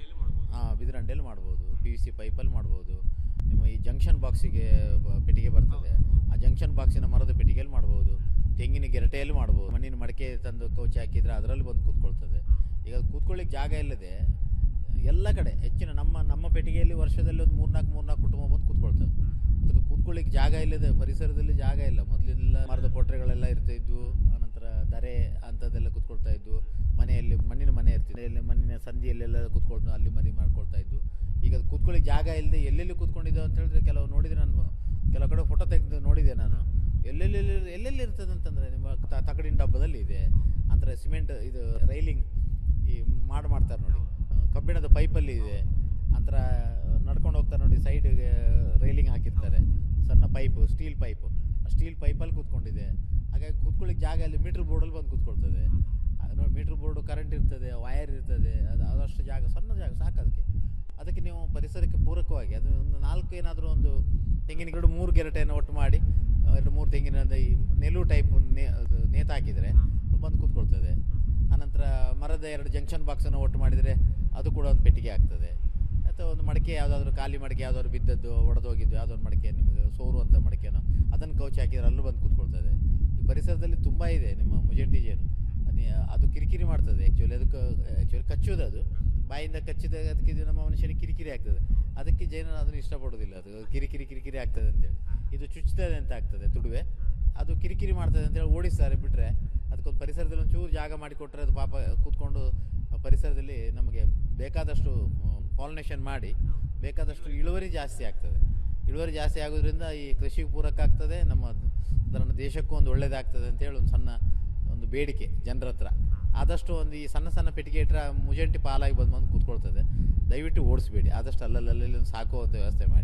ಹಾಂ ಬಿದಿರಂಡೆಯಲ್ಲಿ ಮಾಡ್ಬೋದು ಪಿ ವಿ ಸಿ ಪೈಪಲ್ಲಿ ಮಾಡ್ಬೋದು ನಿಮ್ಮ ಈ ಜಂಕ್ಷನ್ ಬಾಕ್ಸಿಗೆ ಬ- ಪೆಟ್ಟಿಗೆ ಬರ್ತದೆ ಆ ಜಂಕ್ಷನ್ ಬಾಕ್ಸಿನ ಮರದ ಪೆಟ್ಟಿಗೆಯಲ್ಲಿ ಮಾಡ್ಬೋದು ತೆಂಗಿನ ಗೆರಟೆಯಲ್ಲಿ ಮಾಡ್ಬೋದು ಮಣ್ಣಿನ ಮಡಕೆ ತಂದು ಕೌಚಿ ಹಾಕಿದರೆ ಅದರಲ್ಲಿ ಬಂದು ಕೂತ್ಕೊಳ್ತದೆ ಈಗ ಅದು ಕೂತ್ಕೊಳ್ಳಿಕ್ಕೆ ಜಾಗ ಇಲ್ಲದೆ ಎಲ್ಲ ಕಡೆ ಹೆಚ್ಚಿನ ನಮ್ಮ ನಮ್ಮ ಪೆಟ್ಟಿಗೆಯಲ್ಲಿ ವರ್ಷದಲ್ಲಿ ಒಂದು ಮೂರ್ನಾಲ್ಕು ಮೂರ್ನಾಲ್ಕು ಕುಟುಂಬ ಬಂದು ಕೂತ್ಕೊಳ್ತವೆ ಅದಕ್ಕೆ ಕೂತ್ಕೊಳ್ಳಿಕ್ಕೆ ಜಾಗ ಇಲ್ಲದೆ ಪರಿಸರದಲ್ಲಿ ಜಾಗ ಇಲ್ಲ ಮೊದಲೆಲ್ಲ ಮರದ ಪೊಟ್ರೆಗಳೆಲ್ಲ ಇರ್ತಾ ಇದ್ವು ಆನಂತರ ದರೆ ಅಂಥದ್ದೆಲ್ಲ ಕೂತ್ಕೊಳ್ತಾ ಇದ್ವು ಮನೆಯಲ್ಲಿ ಮಣ್ಣಿನ ಮನೆ ಇರ್ತಿದೆ ಇಲ್ಲಿ ಮಣ್ಣಿನ ಸಂದಿಯಲ್ಲೆಲ್ಲ ಕೂತ್ಕೊಂಡು ಅಲ್ಲಿ ಮರಿ ಮಾಡ್ಕೊಳ್ತಾ ಇದ್ವು ಈಗ ಅದು ಕೂತ್ಕೊಳ್ಳಿಕ್ಕೆ ಜಾಗ ಇಲ್ಲದೆ ಎಲ್ಲೆಲ್ಲಿ ಕೂತ್ಕೊಂಡಿದ್ದೆವು ಅಂತ ಹೇಳಿದ್ರೆ ಕೆಲವು ನೋಡಿದ್ರೆ ನಾನು ಕೆಲವು ಕಡೆ ಫೋಟೋ ತೆಗೆದು ನೋಡಿದೆ ನಾನು ಎಲ್ಲೆಲ್ಲಿ ಎಲ್ಲೆಲ್ಲಿ ಇರ್ತದೆ ಅಂತಂದರೆ ನಿಮ್ಮ ತ- ತಗಡಿನ ಡಬ್ಬದಲ್ಲಿ ಇದೆ ಅಂತರ ಸಿಮೆಂಟ್ ಇದು ರೈಲಿಂಗ್ ಈ ಮಾಡು ಮಾಡ್ತಾರೆ ನೋಡಿ ಆ, ಕಬ್ಬಿಣದ ಪೈಪಲ್ಲಿ ಇದೆ ಅಂತರ ನಡ್ಕೊಂಡು ಹೋಗ್ತಾರೆ ನೋಡಿ ಸೈಡ್ಗೆ ರೈಲಿಂಗ್ ಹಾಕಿರ್ತಾರೆ ಸಣ್ಣ ಪೈಪು ಸ್ಟೀಲ್ ಪೈಪು ಆ ಸ್ಟೀಲ್ ಪೈಪಲ್ಲಿ ಕೂತ್ಕೊಂಡಿದೆ ಹಾಗಾಗಿ ಕೂತ್ಕೊಳ್ಳಿಕ್ಕೆ ಜಾಗ ಇಲ್ಲಿ ಮೀಟ್ರ್ ಬೋರ್ಡಲ್ಲಿ ಬಂದು ಕೂತ್ಕೊಳ್ತದೆ ಆ, ನೋಡಿ ಮೀಟ್ರ್ ಬೋರ್ಡು ಕರೆಂಟ್ ಇರ್ತದೆ ವಯರ್ ಇರ್ತದೆ ಅದು ಅದಷ್ಟು ಜಾಗ ಸಣ್ಣ ಜಾಗ ಸಾಕು ಅದಕ್ಕೆ ಅದಕ್ಕೆ ನೀವು ಪರಿಸರಕ್ಕೆ ಪೂರಕವಾಗಿ ಅದು ಒಂದು ನಾಲ್ಕು ಏನಾದರೂ ಒಂದು ತೆಂಗಿನ ಗಿಡ ಮೂರು ಗೆರಟೆಯನ್ನು ಒಟ್ಟು ಮಾಡಿ ಆ, ಎರಡು ಮೂರು ತೆಂಗಿನ ಈ ನೆಲು ಟೈಪ್ ನೇ ಅದು ನೇತು ಹಾಕಿದರೆ ಬಂದು ಕೂತ್ಕೊಳ್ತದೆ ಆನಂತರ ಮರದ ಎರಡು ಜಂಕ್ಷನ್ ಬಾಕ್ಸನ್ನು ಒಟ್ಟು ಮಾಡಿದರೆ ಅದು ಕೂಡ ಒಂದು ಪೆಟ್ಟಿಗೆ ಆಗ್ತದೆ ಅಥವಾ ಒಂದು ಮಡಿಕೆ ಯಾವುದಾದ್ರೂ ಖಾಲಿ ಮಡಿಕೆ ಯಾವುದಾದ್ರು ಬಿದ್ದದ್ದು ಒಡೆದೋಗಿದ್ದು ಯಾವುದೋ ಒಂದು ಮಡಿಕೆ ನಿಮಗೆ ಸೋರುವಂಥ ಮಡಿಕೆನೋ ಅದನ್ನು ಕೌಚಿ ಹಾಕಿದರೆ ಅಲ್ಲೂ ಬಂದು ಕೂತ್ಕೊಳ್ತದೆ ಈ ಪರಿಸರದಲ್ಲಿ ತುಂಬ ಇದೆ ನಿಮ್ಮ ಮುಜೆಂಟಿ ಜೇನು ಅದೇ ಅದು ಕಿರಿಕಿರಿ ಮಾಡ್ತದೆ ಆ್ಯಕ್ಚುಲಿ ಅದಕ್ಕೆ ಆ್ಯಕ್ಚುಲಿ ಕಚ್ಚೋದು ಅದು ಬಾಯಿಂದ ಕಚ್ಚಿದ ಅದಕ್ಕೆ ಇದು ನಮ್ಮ ಮನುಷ್ಯನಿಗೆ ಕಿರಿಕಿರಿ ಆಗ್ತದೆ ಅದಕ್ಕೆ ಜೇನು ಅದನ್ನು ಇಷ್ಟಪಡೋದಿಲ್ಲ ಅದು ಕಿರಿಕಿರಿ ಕಿರಿಕಿರಿ ಆಗ್ತದೆ ಅಂತೇಳಿ ಇದು ಚುಚ್ತದೆ ಅಂತ ಆಗ್ತದೆ ತುಡುವೆ ಅದು ಕಿರಿಕಿರಿ ಮಾಡ್ತದೆ ಅಂತೇಳಿ ಓಡಿಸ್ತಾರೆ ಬಿಟ್ಟರೆ ಅದಕ್ಕೊಂದು ಪರಿಸರದಲ್ಲಿ ಒಂಚೂರು ಜಾಗ ಮಾಡಿಕೊಟ್ರೆ ಅದು ಪಾಪ ಕೂತ್ಕೊಂಡು ಪರಿಸರದಲ್ಲಿ ನಮಗೆ ಬೇಕಾದಷ್ಟು ಪಾಲಿನೇಷನ್ ಮಾಡಿ ಬೇಕಾದಷ್ಟು ಇಳುವರಿ ಜಾಸ್ತಿ ಆಗ್ತದೆ ಇಳುವರಿ ಜಾಸ್ತಿ ಆಗೋದ್ರಿಂದ ಈ ಕೃಷಿಗೆ ಪೂರಕ ಆಗ್ತದೆ ನಮ್ಮ ಅದರ ದೇಶಕ್ಕೂ ಒಂದು ಒಳ್ಳೇದಾಗ್ತದೆ ಅಂತೇಳಿ ಒಂದು ಸಣ್ಣ ಒಂದು ಬೇಡಿಕೆ ಜನರ ಹತ್ರ ಆದಷ್ಟು ಒಂದು ಈ ಸಣ್ಣ ಸಣ್ಣ ಪೆಟ್ಟಿಗೆ ಇಟ್ಟರೆ ಮುಜೆಂಟಿ ಪಾಲಾಗಿ ಬಂದು ಬಂದು ಕೂತ್ಕೊಳ್ತದೆ ದಯವಿಟ್ಟು ಓಡಿಸ್ಬೇಡಿ ಆದಷ್ಟು ಅಲ್ಲಲ್ಲಿ ಒಂದು ಸಾಕುವಂಥ ವ್ಯವಸ್ಥೆ ಮಾಡಿ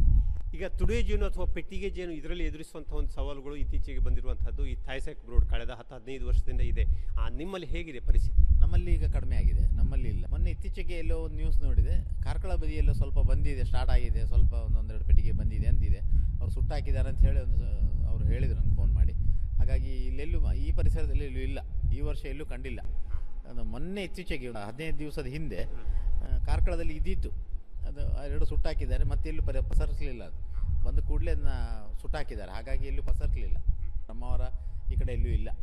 ಈಗ ತುಡುವೆ ಜೇನು ಅಥವಾ ಪೆಟ್ಟಿಗೆ ಜೇನು ಇದರಲ್ಲಿ ಎದುರಿಸುವಂತಹ ಒಂದು ಸವಾಲುಗಳು ಇತ್ತೀಚೆಗೆ ಬಂದಿರುವಂತಹದ್ದು ಈ ಥೈಸೆಕ್ ಬ್ರೋಡ್ ಕಳೆದ ಹತ್ತು ಹದಿನೈದು ವರ್ಷದಿಂದ ಇದೆ ಆ, ನಿಮ್ಮಲ್ಲಿ ಹೇಗಿದೆ ಪರಿಸ್ಥಿತಿ ನಮ್ಮಲ್ಲಿ ಈಗ ಕಡಿಮೆ ಆಗಿದೆ ನಮ್ಮಲ್ಲಿ ಇಲ್ಲ ಮೊನ್ನೆ ಇತ್ತೀಚೆಗೆ ಎಲ್ಲೋ ಒಂದು ನ್ಯೂಸ್ ನೋಡಿದೆ ಕಾರ್ಕಳ ಬದಿಯಲ್ಲೋ ಸ್ವಲ್ಪ ಬಂದಿದೆ ಸ್ಟಾರ್ಟ್ ಆಗಿದೆ ಸ್ವಲ್ಪ ಒಂದೊಂದೆರಡು ಪೆಟ್ಟಿಗೆ ಬಂದಿದೆ ಅಂತಿದೆ ಅವ್ರು ಸುಟ್ಟಾಕಿದ್ದಾರೆ ಅಂತ ಹೇಳಿ ಒಂದು ಸ- ಅವ್ರು ಹೇಳಿದ್ರು ನಂಗೆ ಫೋನ್ ಮಾಡಿ ಹಾಗಾಗಿ ಇಲ್ಲೆಲ್ಲೂ ಈ ಪರಿಸರದಲ್ಲಿ ಎಲ್ಲೂ ಇಲ್ಲ ಈ ವರ್ಷ ಎಲ್ಲೂ ಕಂಡಿಲ್ಲ ಅದು ಮೊನ್ನೆ ಇತ್ತೀಚೆಗೆ ಒಂದು ಹದಿನೈದು ದಿವಸದ ಹಿಂದೆ ಆ, ಕಾರ್ಕಳದಲ್ಲಿ ಇದ್ದಿತ್ತು ಅದು ಎರಡು ಸುಟ್ಟಾಕಿದ್ದಾರೆ ಮತ್ತೆ ಎಲ್ಲೂ ಪರಿ ಪಸರಿಸಲಿಲ್ಲ ಅದು ಬಂದ ಕೂಡಲೇ ಅದನ್ನ ಸುಟ್ಟಾಕಿದ್ದಾರೆ ಹಾಗಾಗಿ ಎಲ್ಲೂ ಪಸರಿಸಲಿಲ್ಲ ನಮ್ಮವರ ಈ ಕಡೆ ಎಲ್ಲೂ ಇಲ್ಲ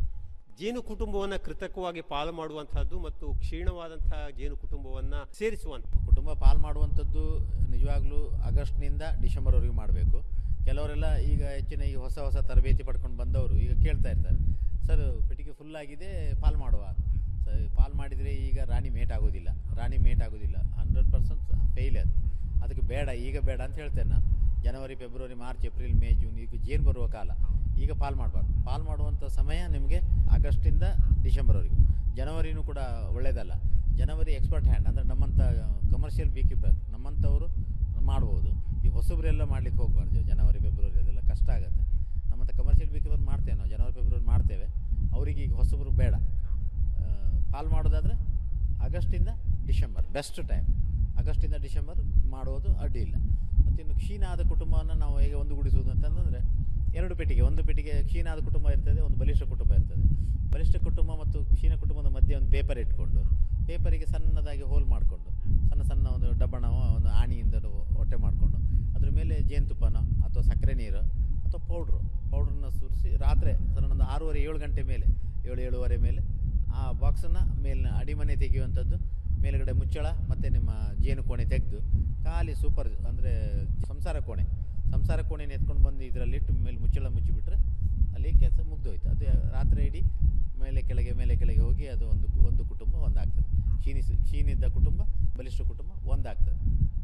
ಜೇನು ಕುಟುಂಬವನ್ನು ಕೃತಕವಾಗಿ ಪಾಲು ಮಾಡುವಂತಹದ್ದು ಮತ್ತು ಕ್ಷೀಣವಾದಂತಹ ಜೇನು ಕುಟುಂಬವನ್ನ ಸೇರಿಸುವಂತ ಕುಟುಂಬ ಪಾಲ್ ಮಾಡುವಂಥದ್ದು ನಿಜವಾಗ್ಲೂ ಆಗಸ್ಟ್ನಿಂದ ಡಿಸೆಂಬರ್ವರೆಗೂ ಮಾಡಬೇಕು ಕೆಲವರೆಲ್ಲ ಈಗ ಹೆಚ್ಚಿನ ಈ ಹೊಸ ಹೊಸ ತರಬೇತಿ ಪಡ್ಕೊಂಡು ಬಂದವರು ಈಗ ಕೇಳ್ತಾ ಇರ್ತಾರೆ ಸರ್ ಪೆಟ್ಟಿಗೆ ಫುಲ್ ಆಗಿದೆ ಪಾಲ್ ಮಾಡುವ ಸರ್ ಪಾಲ್ ಮಾಡಿದರೆ ಈಗ ರಾಣಿ ಮೇಟ್ ಆಗೋದಿಲ್ಲ ರಾಣಿ ಮೇಟ್ ಆಗೋದಿಲ್ಲ ಹಂಡ್ರೆಡ್ ಪರ್ಸೆಂಟ್ ಫೇಲ್ ಅದು ಅದಕ್ಕೆ ಬೇಡ ಈಗ ಬೇಡ ಅಂತ ಹೇಳ್ತೇನೆ ನಾನು ಜನವರಿ ಫೆಬ್ರವರಿ ಮಾರ್ಚ್ ಏಪ್ರಿಲ್ ಮೇ ಜೂನ್ ಈಗ ಜೇನು ಬರುವ ಕಾಲ ಈಗ ಪಾಲ್ ಮಾಡಬಾರ್ದು ಪಾಲ್ ಮಾಡುವಂಥ ಸಮಯ ನಿಮಗೆ ಆಗಸ್ಟಿಂದ ಡಿಸೆಂಬರ್ವರೆಗೂ ಜನವರಿನೂ ಕೂಡ ಒಳ್ಳೆಯದಲ್ಲ ಜನವರಿ ಎಕ್ಸ್ಪರ್ಟ್ ಹ್ಯಾಂಡ್ ಅಂದರೆ ನಮ್ಮಂಥ ಕಮರ್ಷಿಯಲ್ ಬೀ ಕೀಪರ್ ನಮ್ಮಂಥವರು ಮಾಡ್ಬೋದು ಈ ಹೊಸಬ್ರೆಲ್ಲ ಮಾಡ್ಲಿಕ್ಕೆ ಹೋಗಬಾರ್ದು ಜನವರಿ ಫೆಬ್ರವರಿ ಅದೆಲ್ಲ ಕಷ್ಟ ಆಗುತ್ತೆ ನಮ್ಮಂಥ ಕಮರ್ಷಿಯಲ್ ಬೀ ಕೀಪರ್ ಮಾಡ್ತೇವೆ ನಾವು ಜನವರಿ ಫೆಬ್ರವರಿ ಮಾಡ್ತೇವೆ ಅವರಿಗೆ ಈಗ ಹೊಸಬರು ಬೇಡ ಆ, ಪಾಲ್ ಮಾಡೋದಾದರೆ ಆಗಸ್ಟಿಂದ ಡಿಸೆಂಬರ್ ಬೆಸ್ಟ್ ಟೈಮ್ ಆಗಸ್ಟಿಂದ ಡಿಸೆಂಬರ್ ಮಾಡುವುದು ಅಡ್ಡಿ ಇಲ್ಲ ಮತ್ತು ಇನ್ನು ಕ್ಷೀಣ ಆದ ಕುಟುಂಬವನ್ನು ನಾವು ಹೇಗೆ ಒಂದುಗೂಡಿಸುವುದು ಅಂತಂದರೆ ಎರಡು ಪೆಟ್ಟಿಗೆ ಒಂದು ಪೆಟ್ಟಿಗೆ ಕ್ಷೀಣ ಆದ ಕುಟುಂಬ ಇರ್ತದೆ ಒಂದು ಬಲಿಷ್ಠ ಕುಟುಂಬ ಇರ್ತದೆ ಬಲಿಷ್ಠ ಕುಟುಂಬ ಮತ್ತು ಕ್ಷೀಣ ಕುಟುಂಬದ ಮಧ್ಯೆ ಒಂದು ಪೇಪರ್ ಇಟ್ಕೊಂಡು ಪೇಪರಿಗೆ ಸಣ್ಣದಾಗಿ ಹೋಲ್ ಮಾಡಿಕೊಂಡು ಸಣ್ಣ ಸಣ್ಣ ಒಂದು ಡಬ್ಬಣವೋ ಒಂದು ಆಣಿಯಿಂದ ಹೊಟ್ಟೆ ಮಾಡಿಕೊಂಡು ಅದ್ರ ಮೇಲೆ ಜೇನುತುಪ್ಪನೋ ಅಥವಾ ಸಕ್ಕರೆ ನೀರು ಅಥವಾ ಪೌಡ್ರು ಪೌಡ್ರನ್ನ ಸುರಿಸಿ ರಾತ್ರಿ ಸಣ್ಣೊಂದು ಆರೂವರೆ ಏಳು ಗಂಟೆ ಮೇಲೆ ಏಳು ಏಳುವರೆ ಮೇಲೆ ಆ ಬಾಕ್ಸನ್ನು ಮೇಲಿನ ಅಡಿಮನೆ ತೆಗೆಯುವಂಥದ್ದು ಮೇಲುಗಡೆ ಮುಚ್ಚಳ ಮತ್ತು ನಿಮ್ಮ ಜೇನು ಕೋಣೆ ತೆಗೆದು ಖಾಲಿ ಸೂಪರ್ ಅಂದರೆ ಸಂಸಾರ ಕೋಣೆ ಸಂಸಾರ ಕೋಣೆನ ಎತ್ಕೊಂಡು ಬಂದು ಇದರಲ್ಲಿಟ್ಟು ಮೇಲೆ ಮುಚ್ಚಳ ಮುಚ್ಚಿಬಿಟ್ರೆ ಅಲ್ಲಿ ಕೆಲಸ ಮುಗ್ದೋಯ್ತು ಅದು ರಾತ್ರಿ ಇಡೀ ಮೇಲೆ ಕೆಳಗೆ ಮೇಲೆ ಕೆಳಗೆ ಹೋಗಿ ಅದು ಒಂದು ಒಂದು ಕುಟುಂಬ ಒಂದಾಗ್ತದೆ ಕ್ಷೀಣಿಸಿ ಕ್ಷೀಣಿದ್ದ ಕುಟುಂಬ ಬಲಿಷ್ಠ ಕುಟುಂಬ ಒಂದಾಗ್ತದೆ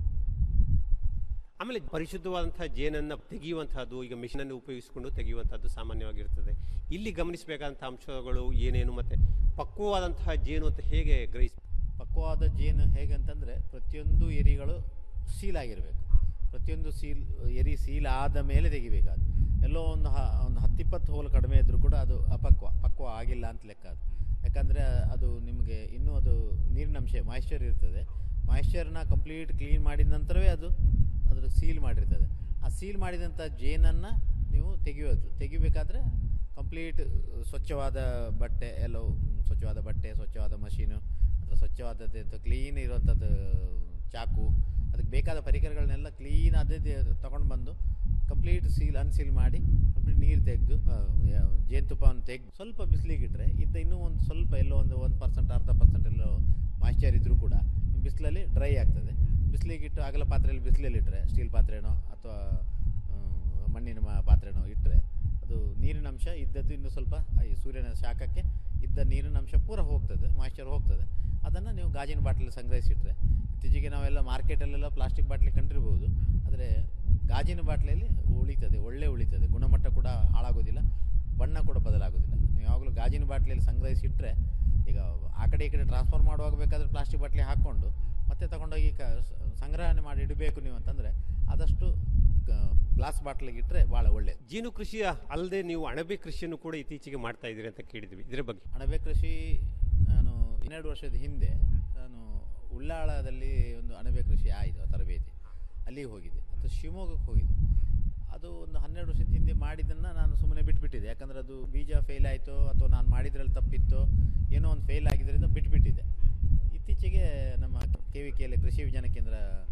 ಆಮೇಲೆ ಪರಿಶುದ್ಧವಾದಂತಹ ಜೇನನ್ನು ತೆಗೆಯುವಂತಹದ್ದು ಈಗ ಮಿಷನನ್ನು ಉಪಯೋಗಿಸಿಕೊಂಡು ತೆಗೆಯುವಂತಹದ್ದು ಸಾಮಾನ್ಯವಾಗಿರ್ತದೆ ಇಲ್ಲಿ ಗಮನಿಸಬೇಕಾದಂಥ ಅಂಶಗಳು ಏನೇನು ಮತ್ತೆ ಪಕ್ವವಾದಂತಹ ಜೇನು ಅಂತ ಹೇಗೆ ಗ್ರಹಿಸ ಪಕ್ವವಾದ ಜೇನು ಹೇಗೆ ಅಂತಂದರೆ ಪ್ರತಿಯೊಂದು ಎರಿಗಳು ಸೀಲ್ ಆಗಿರಬೇಕು ಪ್ರತಿಯೊಂದು ಸೀಲ್ ಎರಿ ಸೀಲ್ ಆದ ಮೇಲೆ ತೆಗಿಬೇಕಾದ ಎಲ್ಲೋ ಒಂದು ಹ ಒಂದು ಹತ್ತಿಪ್ಪತ್ತು ಹೋಲ್ ಕಡಿಮೆ ಇದ್ದರೂ ಕೂಡ ಅದು ಅಪಕ್ವ ಪಕ್ವ ಆಗಿಲ್ಲ ಅಂತ ಲೆಕ್ಕ ಅದು ಯಾಕಂದರೆ ಅದು ನಿಮಗೆ ಇನ್ನೂ ಅದು ನೀರಿನಂಶ ಮಾಯಿಶ್ಚರ್ ಇರ್ತದೆ ಮಾಯಿಶ್ಚರ್ನ ಕಂಪ್ಲೀಟ್ ಕ್ಲೀನ್ ಮಾಡಿದ ನಂತರವೇ ಅದು ಅದ್ರ ಸೀಲ್ ಮಾಡಿರ್ತದೆ ಆ ಸೀಲ್ ಮಾಡಿದಂಥ ಜೇನನ್ನು ನೀವು ತೆಗೆಯೋದು ತೆಗಿಬೇಕಾದ್ರೆ ಕಂಪ್ಲೀಟ್ ಸ್ವಚ್ಛವಾದ ಬಟ್ಟೆ ಎಲ್ಲವೂ ಸ್ವಚ್ಛವಾದ ಬಟ್ಟೆ ಸ್ವಚ್ಛವಾದ ಮಷೀನು ಅಥವಾ ಸ್ವಚ್ಛವಾದದ್ದು ಕ್ಲೀನ್ ಇರುವಂಥದ್ದು ಚಾಕು ಅದಕ್ಕೆ ಬೇಕಾದ ಪರಿಕರಗಳನ್ನೆಲ್ಲ ಕ್ಲೀನ್ ಆದದ್ದು ತಗೊಂಡು ಬಂದು ಕಂಪ್ಲೀಟ್ ಸೀಲ್ ಅನ್ಸೀಲ್ ಮಾಡಿ ಕಂಪ್ಲೀಟ್ ನೀರು ತೆಗೆದು ಜೇನುತುಪ್ಪವನ್ನು ತೆಗೆದು ಸ್ವಲ್ಪ ಬಿಸಿಲಿಗೆ ಇಟ್ಟರೆ ಇದ್ದ ಇನ್ನೂ ಒಂದು ಸ್ವಲ್ಪ ಎಲ್ಲೋ ಒಂದು ಒಂದು ಪರ್ಸೆಂಟ್ ಅರ್ಧ ಪರ್ಸೆಂಟ್ ಎಲ್ಲೋ ಮಾಯ್ಶ್ಚರ್ ಇದ್ದರೂ ಕೂಡ ಬಿಸಿಲಲ್ಲಿ ಡ್ರೈ ಆಗ್ತದೆ ಬಿಸಿಲಿಗಿಟ್ಟು ಅಗಲ ಪಾತ್ರೆಯಲ್ಲಿ ಬಿಸಿಲಲ್ಲಿ ಇಟ್ಟರೆ ಸ್ಟೀಲ್ ಪಾತ್ರೆನೋ ಅಥವಾ ಆ, ಮಣ್ಣಿನ ಮಾ- ಪಾತ್ರೆನೋ ಇಟ್ಟರೆ ಅದು ನೀರಿನ ಅಂಶ ಇದ್ದದ್ದು ಇನ್ನೂ ಸ್ವಲ್ಪ ಈ ಸೂರ್ಯನ ಶಾಖಕ್ಕೆ ಇದ್ದ ನೀರಿನ ಅಂಶ ಪೂರ ಹೋಗ್ತದೆ ಮಾಯ್ಶ್ಚರ್ ಹೋಗ್ತದೆ ಅದನ್ನು ನೀವು ಗಾಜಿನ ಬಾಟ್ಲಲ್ಲಿ ಸಂಗ್ರಹಿಸಿಟ್ರೆ ಇತ್ತೀಚೆಗೆ ನಾವೆಲ್ಲ ಮಾರ್ಕೆಟಲ್ಲೆಲ್ಲ ಪ್ಲಾಸ್ಟಿಕ್ ಬಾಟ್ಲಿ ಕಂಡಿರ್ಬೋದು ಆದರೆ ಗಾಜಿನ ಬಾಟ್ಲಿಯಲ್ಲಿ ಉಳಿತದೆ ಒಳ್ಳೆ ಉಳಿತದೆ ಗುಣಮಟ್ಟ ಕೂಡ ಹಾಳಾಗೋದಿಲ್ಲ ಬಣ್ಣ ಕೂಡ ಬದಲಾಗೋದಿಲ್ಲ ನೀವು ಯಾವಾಗಲೂ ಗಾಜಿನ ಬಾಟ್ಲಿಯಲ್ಲಿ ಸಂಗ್ರಹಿಸಿಟ್ರೆ ಈಗ ಆ ಕಡೆ ಈ ಕಡೆ ಟ್ರಾನ್ಸ್ಫರ್ ಮಾಡುವಾಗ ಬೇಕಾದರೆ ಪ್ಲಾಸ್ಟಿಕ್ ಬಾಟ್ಲಿ ಹಾಕ್ಕೊಂಡು ಮತ್ತೆ ತಗೊಂಡೋಗಿ ಕ ಸಂಗ್ರಹಣೆ ಮಾಡಿ ಇಡಬೇಕು ನೀವು ಅಂತಂದರೆ ಆದಷ್ಟು ಗ್ಲಾಸ್ ಬಾಟ್ಲಿಗೆ ಇಟ್ಟರೆ ಭಾಳ ಒಳ್ಳೆಯದು ಜೇನು ಕೃಷಿಯ ಅಲ್ಲದೆ ನೀವು ಅಣಬೆ ಕೃಷಿಯನ್ನು ಕೂಡ ಇತ್ತೀಚೆಗೆ ಮಾಡ್ತಾ ಇದ್ದೀರಿ ಅಂತ ಕೇಳಿದ್ವಿ ಇದರ ಬಗ್ಗೆ ಅಣಬೆ ಕೃಷಿ ನಾನು ಹನ್ನೆರಡು ವರ್ಷದ ಹಿಂದೆ ನಾನು ಉಳ್ಳಾಳದಲ್ಲಿ ಒಂದು ಅಣಬೆ ಕೃಷಿ ಆಯಿತು ತರಬೇತಿ ಅಲ್ಲಿಗೆ ಹೋಗಿದ್ದೆ ಅಥವಾ ಶಿವಮೊಗ್ಗಕ್ಕೆ ಹೋಗಿದ್ದೆ ಅದು ಒಂದು ಹನ್ನೆರಡು ವರ್ಷದ ಹಿಂದೆ ಮಾಡಿದ್ದನ್ನು ನಾನು ಸುಮ್ಮನೆ ಬಿಟ್ಬಿಟ್ಟಿದ್ದೆ ಯಾಕಂದರೆ ಅದು ಬೀಜ ಫೇಲ್ ಆಯಿತು ಅಥವಾ ನಾನು ಮಾಡಿದ್ರಲ್ಲಿ ತಪ್ಪಿತ್ತು ಏನೋ ಒಂದು ಫೇಲ್ ಆಗಿದ್ದರಿಂದ ಬಿಟ್ಬಿಟ್ಟಿದ್ದೆ ಇತ್ತೀಚೆಗೆ ನಮ್ಮ ಕೆ ವಿ ಕೆಯಲ್ಲಿ ಕೃಷಿ ವಿಜ್ಞಾನ ಕೇಂದ್ರ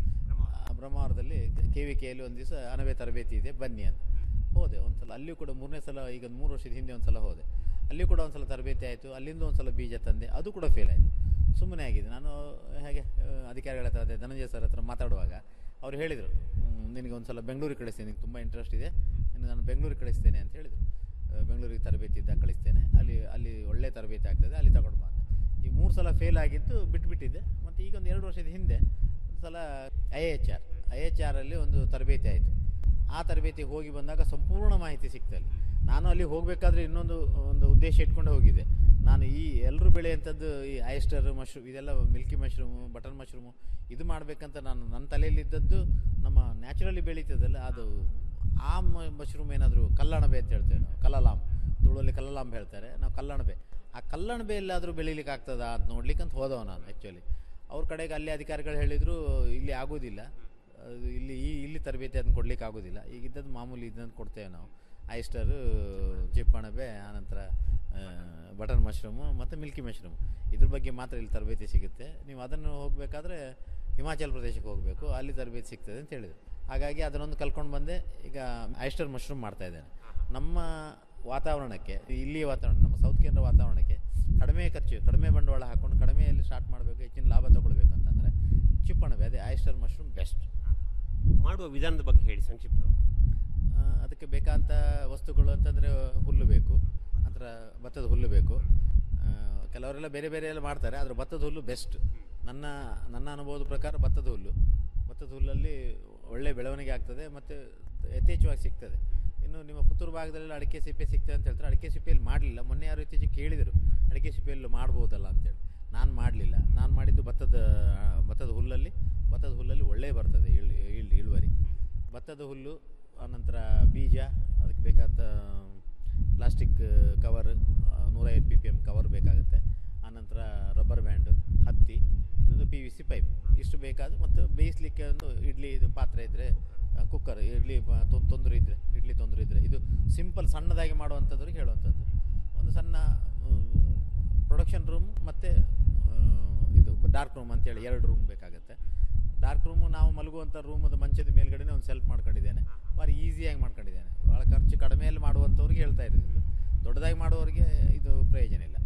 ಆ, ಬ್ರಹ್ಮಾವರದಲ್ಲಿ ಕೆ ವಿ ಕೆಯಲ್ಲಿ ಒಂದು ದಿವಸ ಅಣಬೆ ತರಬೇತಿ ಇದೆ ಬನ್ನಿ ಅಂತ ಹೋದೆ ಒಂದು ಸಲ ಅಲ್ಲಿಯೂ ಕೂಡ ಮೂರನೇ ಸಲ ಈಗ ಒಂದು ಮೂರು ವರ್ಷದ ಹಿಂದೆ ಒಂದು ಸಲ ಹೋದೆ ಅಲ್ಲಿ ಕೂಡ ಒಂದು ಸಲ ತರಬೇತಿ ಆಯಿತು ಅಲ್ಲಿಂದ ಒಂದು ಸಲ ಬೀಜ ತಂದೆ ಅದು ಕೂಡ ಫೇಲ್ ಆಯಿತು ಸುಮ್ಮನೆ ಆಗಿದೆ ನಾನು ಹಾಗೆ ಆ, ಅಧಿಕಾರಿಗಳ ಹತ್ರ ಅದೇ ಧನಂಜಯ ಸರ್ ಹತ್ರ ಮಾತಾಡುವಾಗ ಅವ್ರು ಹೇಳಿದರು ನಿನಗೆ ಒಂದು ಸಲ ಬೆಂಗಳೂರಿಗೆ ಕಳಿಸ್ತೇನೆ ನಿನಗೆ ತುಂಬ ಇಂಟ್ರೆಸ್ಟ್ ಇದೆ ನಿನ್ನ ನಾನು ಬೆಂಗಳೂರಿಗೆ ಕಳಿಸ್ತೇನೆ ಅಂತ ಹೇಳಿದರು ಆ, ಬೆಂಗಳೂರಿಗೆ ತರಬೇತಿ ಇದ್ದಾಗ ಕಳಿಸ್ತೇನೆ ಅಲ್ಲಿ ಅಲ್ಲಿ ಒಳ್ಳೆ ತರಬೇತಿ ಆಗ್ತದೆ ಅಲ್ಲಿ ತಗೊಂಡು ಬಂದೆ ಈ ಮೂರು ಸಲ ಫೇಲ್ ಆಗಿದ್ದು ಬಿಟ್ಬಿಟ್ಟಿದ್ದೆ ಮತ್ತು ಈಗ ಒಂದು ಎರಡು ವರ್ಷದ ಹಿಂದೆ ಒಂದು ಸಲ I H R I H ಆರಲ್ಲಿ ಒಂದು ತರಬೇತಿ ಆಯಿತು ಆ ತರಬೇತಿಗೆ ಹೋಗಿ ಬಂದಾಗ ಸಂಪೂರ್ಣ ಮಾಹಿತಿ ಸಿಗ್ತಲ್ಲಿ ನಾನು ಅಲ್ಲಿ ಹೋಗಬೇಕಾದ್ರೆ ಇನ್ನೊಂದು ಒಂದು ಉದ್ದೇಶ ಇಟ್ಕೊಂಡು ಹೋಗಿದ್ದೆ ನಾನು ಈ ಎಲ್ಲರೂ ಬೆಳೆಯುವಂಥದ್ದು ಈ ಐಸ್ಟರ್ ಮಶ್ರೂಮ್ ಇದೆಲ್ಲ ಮಿಲ್ಕಿ ಮಶ್ರೂಮು ಬಟನ್ ಮಶ್ರೂಮು ಇದು ಮಾಡಬೇಕಂತ ನಾನು ನನ್ನ ತಲೆಯಲ್ಲಿದ್ದದ್ದು ನಮ್ಮ ನ್ಯಾಚುರಲಿ ಬೆಳೀತದಲ್ಲ ಅದು ಆ ಮಶ್ರೂಮ್ ಏನಾದರೂ ಕಲ್ಲಣಬೆ ಅಂತ ಹೇಳ್ತೇವೆ ನಾವು ಕಲ್ಲಲಾಂಬ್ ತುಳುವಲ್ಲಿ ಕಲ್ಲಲಾಂಬ್ ಹೇಳ್ತಾರೆ ನಾವು ಕಲ್ಲಣಬೆ ಆ ಕಲ್ಲಣಬೆ ಎಲ್ಲಾದರೂ ಬೆಳೀಲಿಕ್ಕೆ ಆಗ್ತದಾ ಅಂತ ನೋಡ್ಲಿಕ್ಕೆ ಅಂತ ಹೋದವ ನಾನು ಆ್ಯಕ್ಚುಲಿ ಅವ್ರ ಕಡೆಗೆ ಅಲ್ಲಿ ಅಧಿಕಾರಿಗಳು ಹೇಳಿದರು ಇಲ್ಲಿ ಆಗೋದಿಲ್ಲ ಅದು ಇಲ್ಲಿ ಈ ಇಲ್ಲಿ ತರಬೇತಿ ಅದನ್ನು ಕೊಡ್ಲಿಕ್ಕೆ ಆಗೋದಿಲ್ಲ ಈಗ ಇದ್ದದ್ದು ಮಾಮೂಲಿ ಇದನ್ನು ಕೊಡ್ತೇವೆ ನಾವು ಐಸ್ಟರು ಚಿಪ್ಪಣಬೆ ಆನಂತರ ಬಟನ್ ಮಶ್ರೂಮು ಮತ್ತು ಮಿಲ್ಕಿ ಮಶ್ರೂಮ್ ಇದ್ರ ಬಗ್ಗೆ ಮಾತ್ರ ಇಲ್ಲಿ ತರಬೇತಿ ಸಿಗುತ್ತೆ ನೀವು ಅದನ್ನು ಹೋಗಬೇಕಾದ್ರೆ ಹಿಮಾಚಲ ಪ್ರದೇಶಕ್ಕೆ ಹೋಗಬೇಕು ಅಲ್ಲಿ ತರಬೇತಿ ಸಿಗ್ತದೆ ಅಂತ ಹೇಳಿದರು ಹಾಗಾಗಿ ಅದನ್ನೊಂದು ಕಲ್ಕೊಂಡು ಬಂದೆ ಈಗ ಐಸ್ಟರ್ ಮಶ್ರೂಮ್ ಮಾಡ್ತಾ ಇದ್ದೇನೆ ನಮ್ಮ ವಾತಾವರಣಕ್ಕೆ ಇಲ್ಲಿ ವಾತಾವರಣ ನಮ್ಮ ಸೌತ್ ಕೇಂದ್ರ ವಾತಾವರಣಕ್ಕೆ ಕಡಿಮೆ ಖರ್ಚು ಕಡಿಮೆ ಬಂಡವಾಳ ಹಾಕ್ಕೊಂಡು ಕಡಿಮೆಯಲ್ಲಿ ಸ್ಟಾರ್ಟ್ ಮಾಡಬೇಕು ಹೆಚ್ಚಿನ ಲಾಭ ತಗೊಳ್ಬೇಕು ಅಂತಂದರೆ ಚಿಪ್ಪಣಬೆ ಅದೇ ಐಸ್ಟರ್ ಮಶ್ರೂಮ್ ಬೆಸ್ಟ್ ಮಾಡುವ ವಿಧಾನದ ಬಗ್ಗೆ ಹೇಳಿ ಸಂಕ್ಷಿಪ್ತವಾಗಿ ಆ, ಅದಕ್ಕೆ ಬೇಕಾದಂಥ ವಸ್ತುಗಳು ಅಂತಂದರೆ ಹುಲ್ಲು ಬೇಕು ನಂತರ ಭತ್ತದ ಹುಲ್ಲು ಬೇಕು ಆ, ಕೆಲವರೆಲ್ಲ ಬೇರೆ ಬೇರೆ ಎಲ್ಲ ಮಾಡ್ತಾರೆ ಆದರೆ ಭತ್ತದ ಹುಲ್ಲು ಬೆಸ್ಟ್ ನನ್ನ ನನ್ನ ಅನುಭವದ ಪ್ರಕಾರ ಭತ್ತದ ಹುಲ್ಲು ಭತ್ತದ ಹುಲ್ಲಲ್ಲಿ ಒಳ್ಳೆ ಬೆಳವಣಿಗೆ ಆಗ್ತದೆ ಮತ್ತು ಯಥೇಚ್ಛವಾಗಿ ಸಿಗ್ತದೆ ಇನ್ನು ನಿಮ್ಮ ಪುತ್ತೂರು ಭಾಗದಲ್ಲಿ ಅಡಿಕೆ ಸಿಪ್ಪೆ ಸಿಗ್ತದೆ ಅಂತ ಹೇಳ್ತಾರೆ ಅಡಿಕೆ ಸಿಪ್ಪೆಯಲ್ಲಿ ಮಾಡಲಿಲ್ಲ ಮೊನ್ನೆ ಯಾರು ಇತ್ತೀಚೆಗೆ ಕೇಳಿದರು ಅಡಿಕೆ ಸಿಪ್ಪೆಯಲ್ಲಿ ಮಾಡ್ಬೋದಲ್ಲ ಅಂತೇಳಿ ನಾನು ಮಾಡಲಿಲ್ಲ ನಾನು ಮಾಡಿದ್ದು ಭತ್ತದ ಭತ್ತದ ಹುಲ್ಲಲ್ಲಿ ಭತ್ತದ ಹುಲ್ಲಲ್ಲಿ ಒಳ್ಳೆ ಬರ್ತದೆ ಇಳ್ ಇಳ್ ಇಳುವರಿ ಭತ್ತದ ಹುಲ್ಲು ಆನಂತರ ಬೀಜ ಅದಕ್ಕೆ ಬೇಕಾದ ಪ್ಲಾಸ್ಟಿಕ್ ಕವರ್ ನೂರೈವತ್ತು ಪಿ ಪಿ ಎಮ್ ಕವರ್ ಬೇಕಾಗುತ್ತೆ ಆನಂತರ ರಬ್ಬರ್ ಬ್ಯಾಂಡು ಹತ್ತಿ ಇನ್ನೊಂದು ಪಿ ವಿ ಸಿ ಪೈಪ್ ಇಷ್ಟು ಬೇಕಾದ ಮತ್ತು ಬೇಯಿಸಲಿಕ್ಕೆ ಒಂದು ಇಡ್ಲಿ ಇದು ಪಾತ್ರೆ ಇದ್ದರೆ ಕುಕ್ಕರ್ ಇಡ್ಲಿ ಪ- ತೊಂ- ತೊಂದರೆ ಇದ್ದರೆ ಇಡ್ಲಿ ತೊಂದರೆ ಇದ್ದರೆ ಇದು ಸಿಂಪಲ್ ಸಣ್ಣದಾಗಿ ಮಾಡುವಂಥದ್ರಿಗೆ ಹೇಳುವಂಥದ್ದು ಒಂದು ಸಣ್ಣ ಪ್ರೊಡಕ್ಷನ್ ರೂಮ್ ಮತ್ತು ಇದು ಡಾರ್ಕ್ ರೂಮ್ ಅಂತೇಳಿ ಎರಡು ರೂಮ್ ಬೇಕಾಗುತ್ತೆ ಡಾರ್ಕ್ ರೂಮು ನಾವು ಮಲಗುವಂಥ ರೂಮದ ಮಂಚದ ಮೇಲ್ಗಡೆನೇ ಒಂದು ಸೆಲ್ಫ್ ಮಾಡ್ಕೊಂಡಿದ್ದೇನೆ ಭಾರಿ ಈಸಿಯಾಗಿ ಮಾಡ್ಕೊಂಡಿದ್ದೇನೆ ಭಾಳ ಖರ್ಚು ಕಡಿಮೆಯಲ್ಲಿ ಮಾಡುವಂಥವ್ರಿಗೆ ಹೇಳ್ತಾ ಇರೋದು ದೊಡ್ಡದಾಗಿ ಮಾಡುವವರಿಗೆ ಇದು ಪ್ರಯೋಜನ ಇಲ್ಲ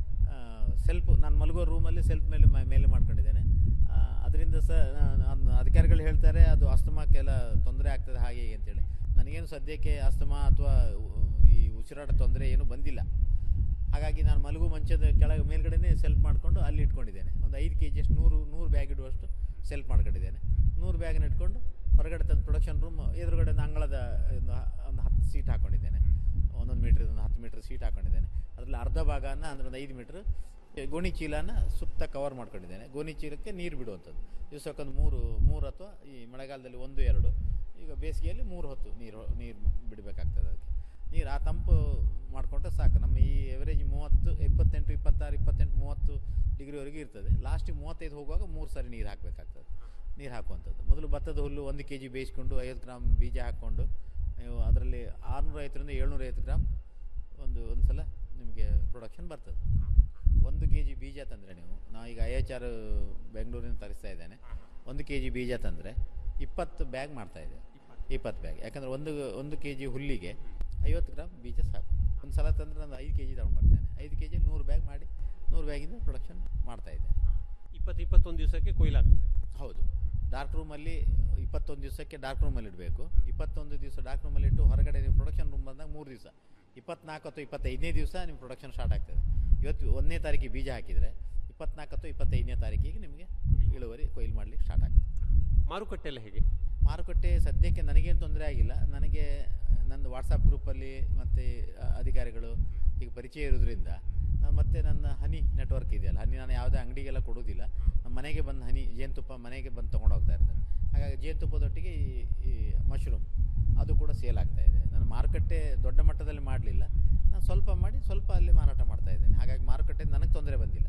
ಸೆಲ್ಫ್ ನಾನು ಮಲಗೋ ರೂಮಲ್ಲಿ ಸೆಲ್ಫ್ ಮೇಲೆ ಮ- ಮೇಲೆ ಮಾಡ್ಕೊಂಡಿದ್ದೇನೆ ಅದರಿಂದ ಸಹ ನಾನು ಅಧಿಕಾರಿಗಳು ಹೇಳ್ತಾರೆ ಅದು ಅಸ್ತಮಾಕ್ಕೆಲ್ಲ ತೊಂದರೆ ಆಗ್ತದೆ ಹಾಗೆ ಹೀಗೆ ಅಂತೇಳಿ ನನಗೇನು ಸದ್ಯಕ್ಕೆ ಅಸ್ತಮಾ ಅಥವಾ ಈ ಉಸಿರಾಟ ತೊಂದರೆ ಏನೂ ಬಂದಿಲ್ಲ ಹಾಗಾಗಿ ನಾನು ಮಲಗು ಮಂಚದ ಕೆಳಗೆ ಮೇಲ್ಗಡೆನೇ ಸೆಲ್ಫ್ ಮಾಡಿಕೊಂಡು ಅಲ್ಲಿ ಇಟ್ಕೊಂಡಿದ್ದೇನೆ ಒಂದು ಐದು ಕೆ ಜಿಯಷ್ಟು ನೂರು ನೂರು ಬ್ಯಾಗ್ ಇಡುವಷ್ಟು ಸೆಲ್ಫ್ ಮಾಡ್ಕೊಂಡಿದ್ದೇನೆ ನೂರು ಬ್ಯಾಗ್ನ ಇಟ್ಕೊಂಡು ಹೊರಗಡೆ ತಂದು ಪ್ರೊಡಕ್ಷನ್ ರೂಮ್ ಎದುರುಗಡೆ ಒಂದು ಅಂಗಳದ ಒಂದು ಹ- ಒಂದು ಹತ್ತು ಸೀಟ್ ಹಾಕ್ಕೊಂಡಿದ್ದೇನೆ ಒಂದೊಂದು ಮೀಟ್ರ್ ಒಂದು ಹತ್ತು ಮೀಟ್ರ್ ಸೀಟ್ ಹಾಕ್ಕೊಂಡಿದ್ದೇನೆ ಅದರಲ್ಲಿ ಅರ್ಧ ಭಾಗನ ಅಂದರೆ ಒಂದು ಐದು ಮೀಟ್ರ್ ಗೋಣಿ ಚೀಲನ ಸುತ್ತ ಕವರ್ ಮಾಡ್ಕೊಂಡಿದ್ದೇನೆ ಗೋಣಿ ಚೀಲಕ್ಕೆ ನೀರು ಬಿಡುವಂಥದ್ದು ದಿವಸಕ್ಕೊಂದು ಮೂರು ಮೂರು ಅಥವಾ ಈ ಮಳೆಗಾಲದಲ್ಲಿ ಒಂದು ಎರಡು ಈಗ ಬೇಸಿಗೆಯಲ್ಲಿ ಮೂರು ಹೊತ್ತು ನೀರು ನೀರು ಬಿಡಬೇಕಾಗ್ತದೆ ಅದಕ್ಕೆ ನೀರು ಆ ತಂಪು ಮಾಡಿಕೊಂಡ್ರೆ ಸಾಕು ನಮ್ಮ ಈ ಎವರೇಜ್ ಮೂವತ್ತು ಇಪ್ಪತ್ತೆಂಟು ಇಪ್ಪತ್ತಾರು ಇಪ್ಪತ್ತೆಂಟು ಮೂವತ್ತು ಡಿಗ್ರಿವರೆಗೆ ಇರ್ತದೆ ಲಾಸ್ಟಿಗೆ ಮೂವತ್ತೈದು ಹೋಗುವಾಗ ಮೂರು ಸಾರಿ ನೀರು ಹಾಕಬೇಕಾಗ್ತದೆ ನೀರು ಹಾಕುವಂಥದ್ದು ಮೊದಲು ಭತ್ತದ ಹುಲ್ಲು ಒಂದು ಕೆ ಜಿ ಬೇಯಿಸ್ಕೊಂಡು ಐವತ್ತು ಗ್ರಾಮ್ ಬೀಜ ಹಾಕ್ಕೊಂಡು ನೀವು ಅದರಲ್ಲಿ ಆರುನೂರೈವತ್ತರಿಂದ ಏಳ್ನೂರೈವತ್ತು ಗ್ರಾಮ್ ಒಂದು ಒಂದು ಸಲ ನಿಮಗೆ ಪ್ರೊಡಕ್ಷನ್ ಬರ್ತದೆ ಒಂದು ಕೆ ಜಿ ಬೀಜ ತಂದರೆ ನೀವು ನಾವು ಈಗ ಐ ಎಚ್ ಆರ್ ಬೆಂಗಳೂರಿನ ತರಿಸ್ತಾ ಇದ್ದೇನೆ ಒಂದು ಕೆ ಜಿ ಬೀಜ ತಂದರೆ ಇಪ್ಪತ್ತು ಬ್ಯಾಗ್ ಮಾಡ್ತಾ ಇದೆ ಇಪ್ಪತ್ತು ಬ್ಯಾಗ್ ಯಾಕಂದರೆ ಒಂದು ಒಂದು ಕೆ ಜಿ ಹುಲ್ಲಿಗೆ ಐವತ್ತು ಗ್ರಾಮ್ ಬೀಜ ಸಾಕು ಒಂದು ಸಲ ತಂದರೆ ನಾನು ಐದು ಕೆ ಜಿ ತಗೊಂಡು ಬರ್ತೇನೆ ಐದು ಕೆ ಜಿ ನೂರು ಬ್ಯಾಗ್ ಮಾಡಿ ನೂರು ಬ್ಯಾಗಿಂದ ಪ್ರೊಡಕ್ಷನ್ ಮಾಡ್ತಾ ಇದ್ದೆ ಇಪ್ಪತ್ತು ಇಪ್ಪತ್ತೊಂದು ದಿವಸಕ್ಕೆ ಕೊಯ್ಲಾಗ್ತದೆ ಹೌದು ಡಾರ್ಕ್ ರೂಮಲ್ಲಿ ಇಪ್ಪತ್ತೊಂದು ದಿವಸಕ್ಕೆ ಡಾರ್ಕ್ ರೂಮಲ್ಲಿ ಇಡಬೇಕು ಇಪ್ಪತ್ತೊಂದು ದಿವಸ ಡಾರ್ಕ್ ರೂಮಲ್ಲಿ ಇಟ್ಟು ಹೊರಗಡೆ ನೀವು ಪ್ರೊಡಕ್ಷನ್ ರೂಮ್ ಬಂದಾಗ ಮೂರು ದಿವಸ ಇಪ್ಪತ್ನಾಲ್ಕು ಅಥವಾ ಇಪ್ಪತ್ತೈದನೇ ದಿವಸ ನಿಮ್ಮ ಪ್ರೊಡಕ್ಷನ್ ಸ್ಟಾರ್ಟ್ ಆಗ್ತದೆ ಇವತ್ತು ಒಂದನೇ ತಾರೀಕಿಗೆ ಬೀಜ ಹಾಕಿದರೆ ಇಪ್ಪತ್ನಾಲ್ಕು ಅಥವಾ ಇಪ್ಪತ್ತೈದನೇ ತಾರೀಕಿಗೆ ನಿಮಗೆ ಇಳುವರಿ ಕೊಯ್ಲು ಮಾಡಲಿಕ್ಕೆ ಸ್ಟಾರ್ಟ್ ಆಗ್ತದೆ ಮಾರುಕಟ್ಟೆ ಎಲ್ಲ ಹೇಗೆ ಮಾರುಕಟ್ಟೆ ಸದ್ಯಕ್ಕೆ ನನಗೇನು ತೊಂದರೆ ಆಗಿಲ್ಲ ನನಗೆ ನಂದು ವಾಟ್ಸಪ್ ಗ್ರೂಪಲ್ಲಿ ಮತ್ತು ಅಧಿಕಾರಿಗಳು ಈಗ ಪರಿಚಯ ಇರೋದ್ರಿಂದ ನಾನು ಮತ್ತೆ ನನ್ನ ಹನಿ ನೆಟ್ವರ್ಕ್ ಇದೆಯಲ್ಲ ಹನಿ ನಾನು ಯಾವುದೇ ಅಂಗಡಿಗೆಲ್ಲ ಕೊಡೋದಿಲ್ಲ ನಮ್ಮ ಮನೆಗೆ ಬಂದು ಹನಿ ಜೇನುತುಪ್ಪ ಮನೆಗೆ ಬಂದು ತೊಗೊಂಡು ಹೋಗ್ತಾ ಇರ್ತಾರೆ ಹಾಗಾಗಿ ಜೇನುತುಪ್ಪದೊಟ್ಟಿಗೆ ಈ ಈ ಮಶ್ರೂಮ್ ಅದು ಕೂಡ ಸೇಲ್ ಆಗ್ತಾ ಇದೆ ನಾನು ಮಾರುಕಟ್ಟೆ ದೊಡ್ಡ ಮಟ್ಟದಲ್ಲಿ ಮಾಡಲಿಲ್ಲ ನಾನು ಸ್ವಲ್ಪ ಮಾಡಿ ಸ್ವಲ್ಪ ಅಲ್ಲಿ ಮಾರಾಟ ಮಾಡ್ತಾ ಇದ್ದೇನೆ ಹಾಗಾಗಿ ಮಾರುಕಟ್ಟೆ ನನಗೆ ತೊಂದರೆ ಬಂದಿಲ್ಲ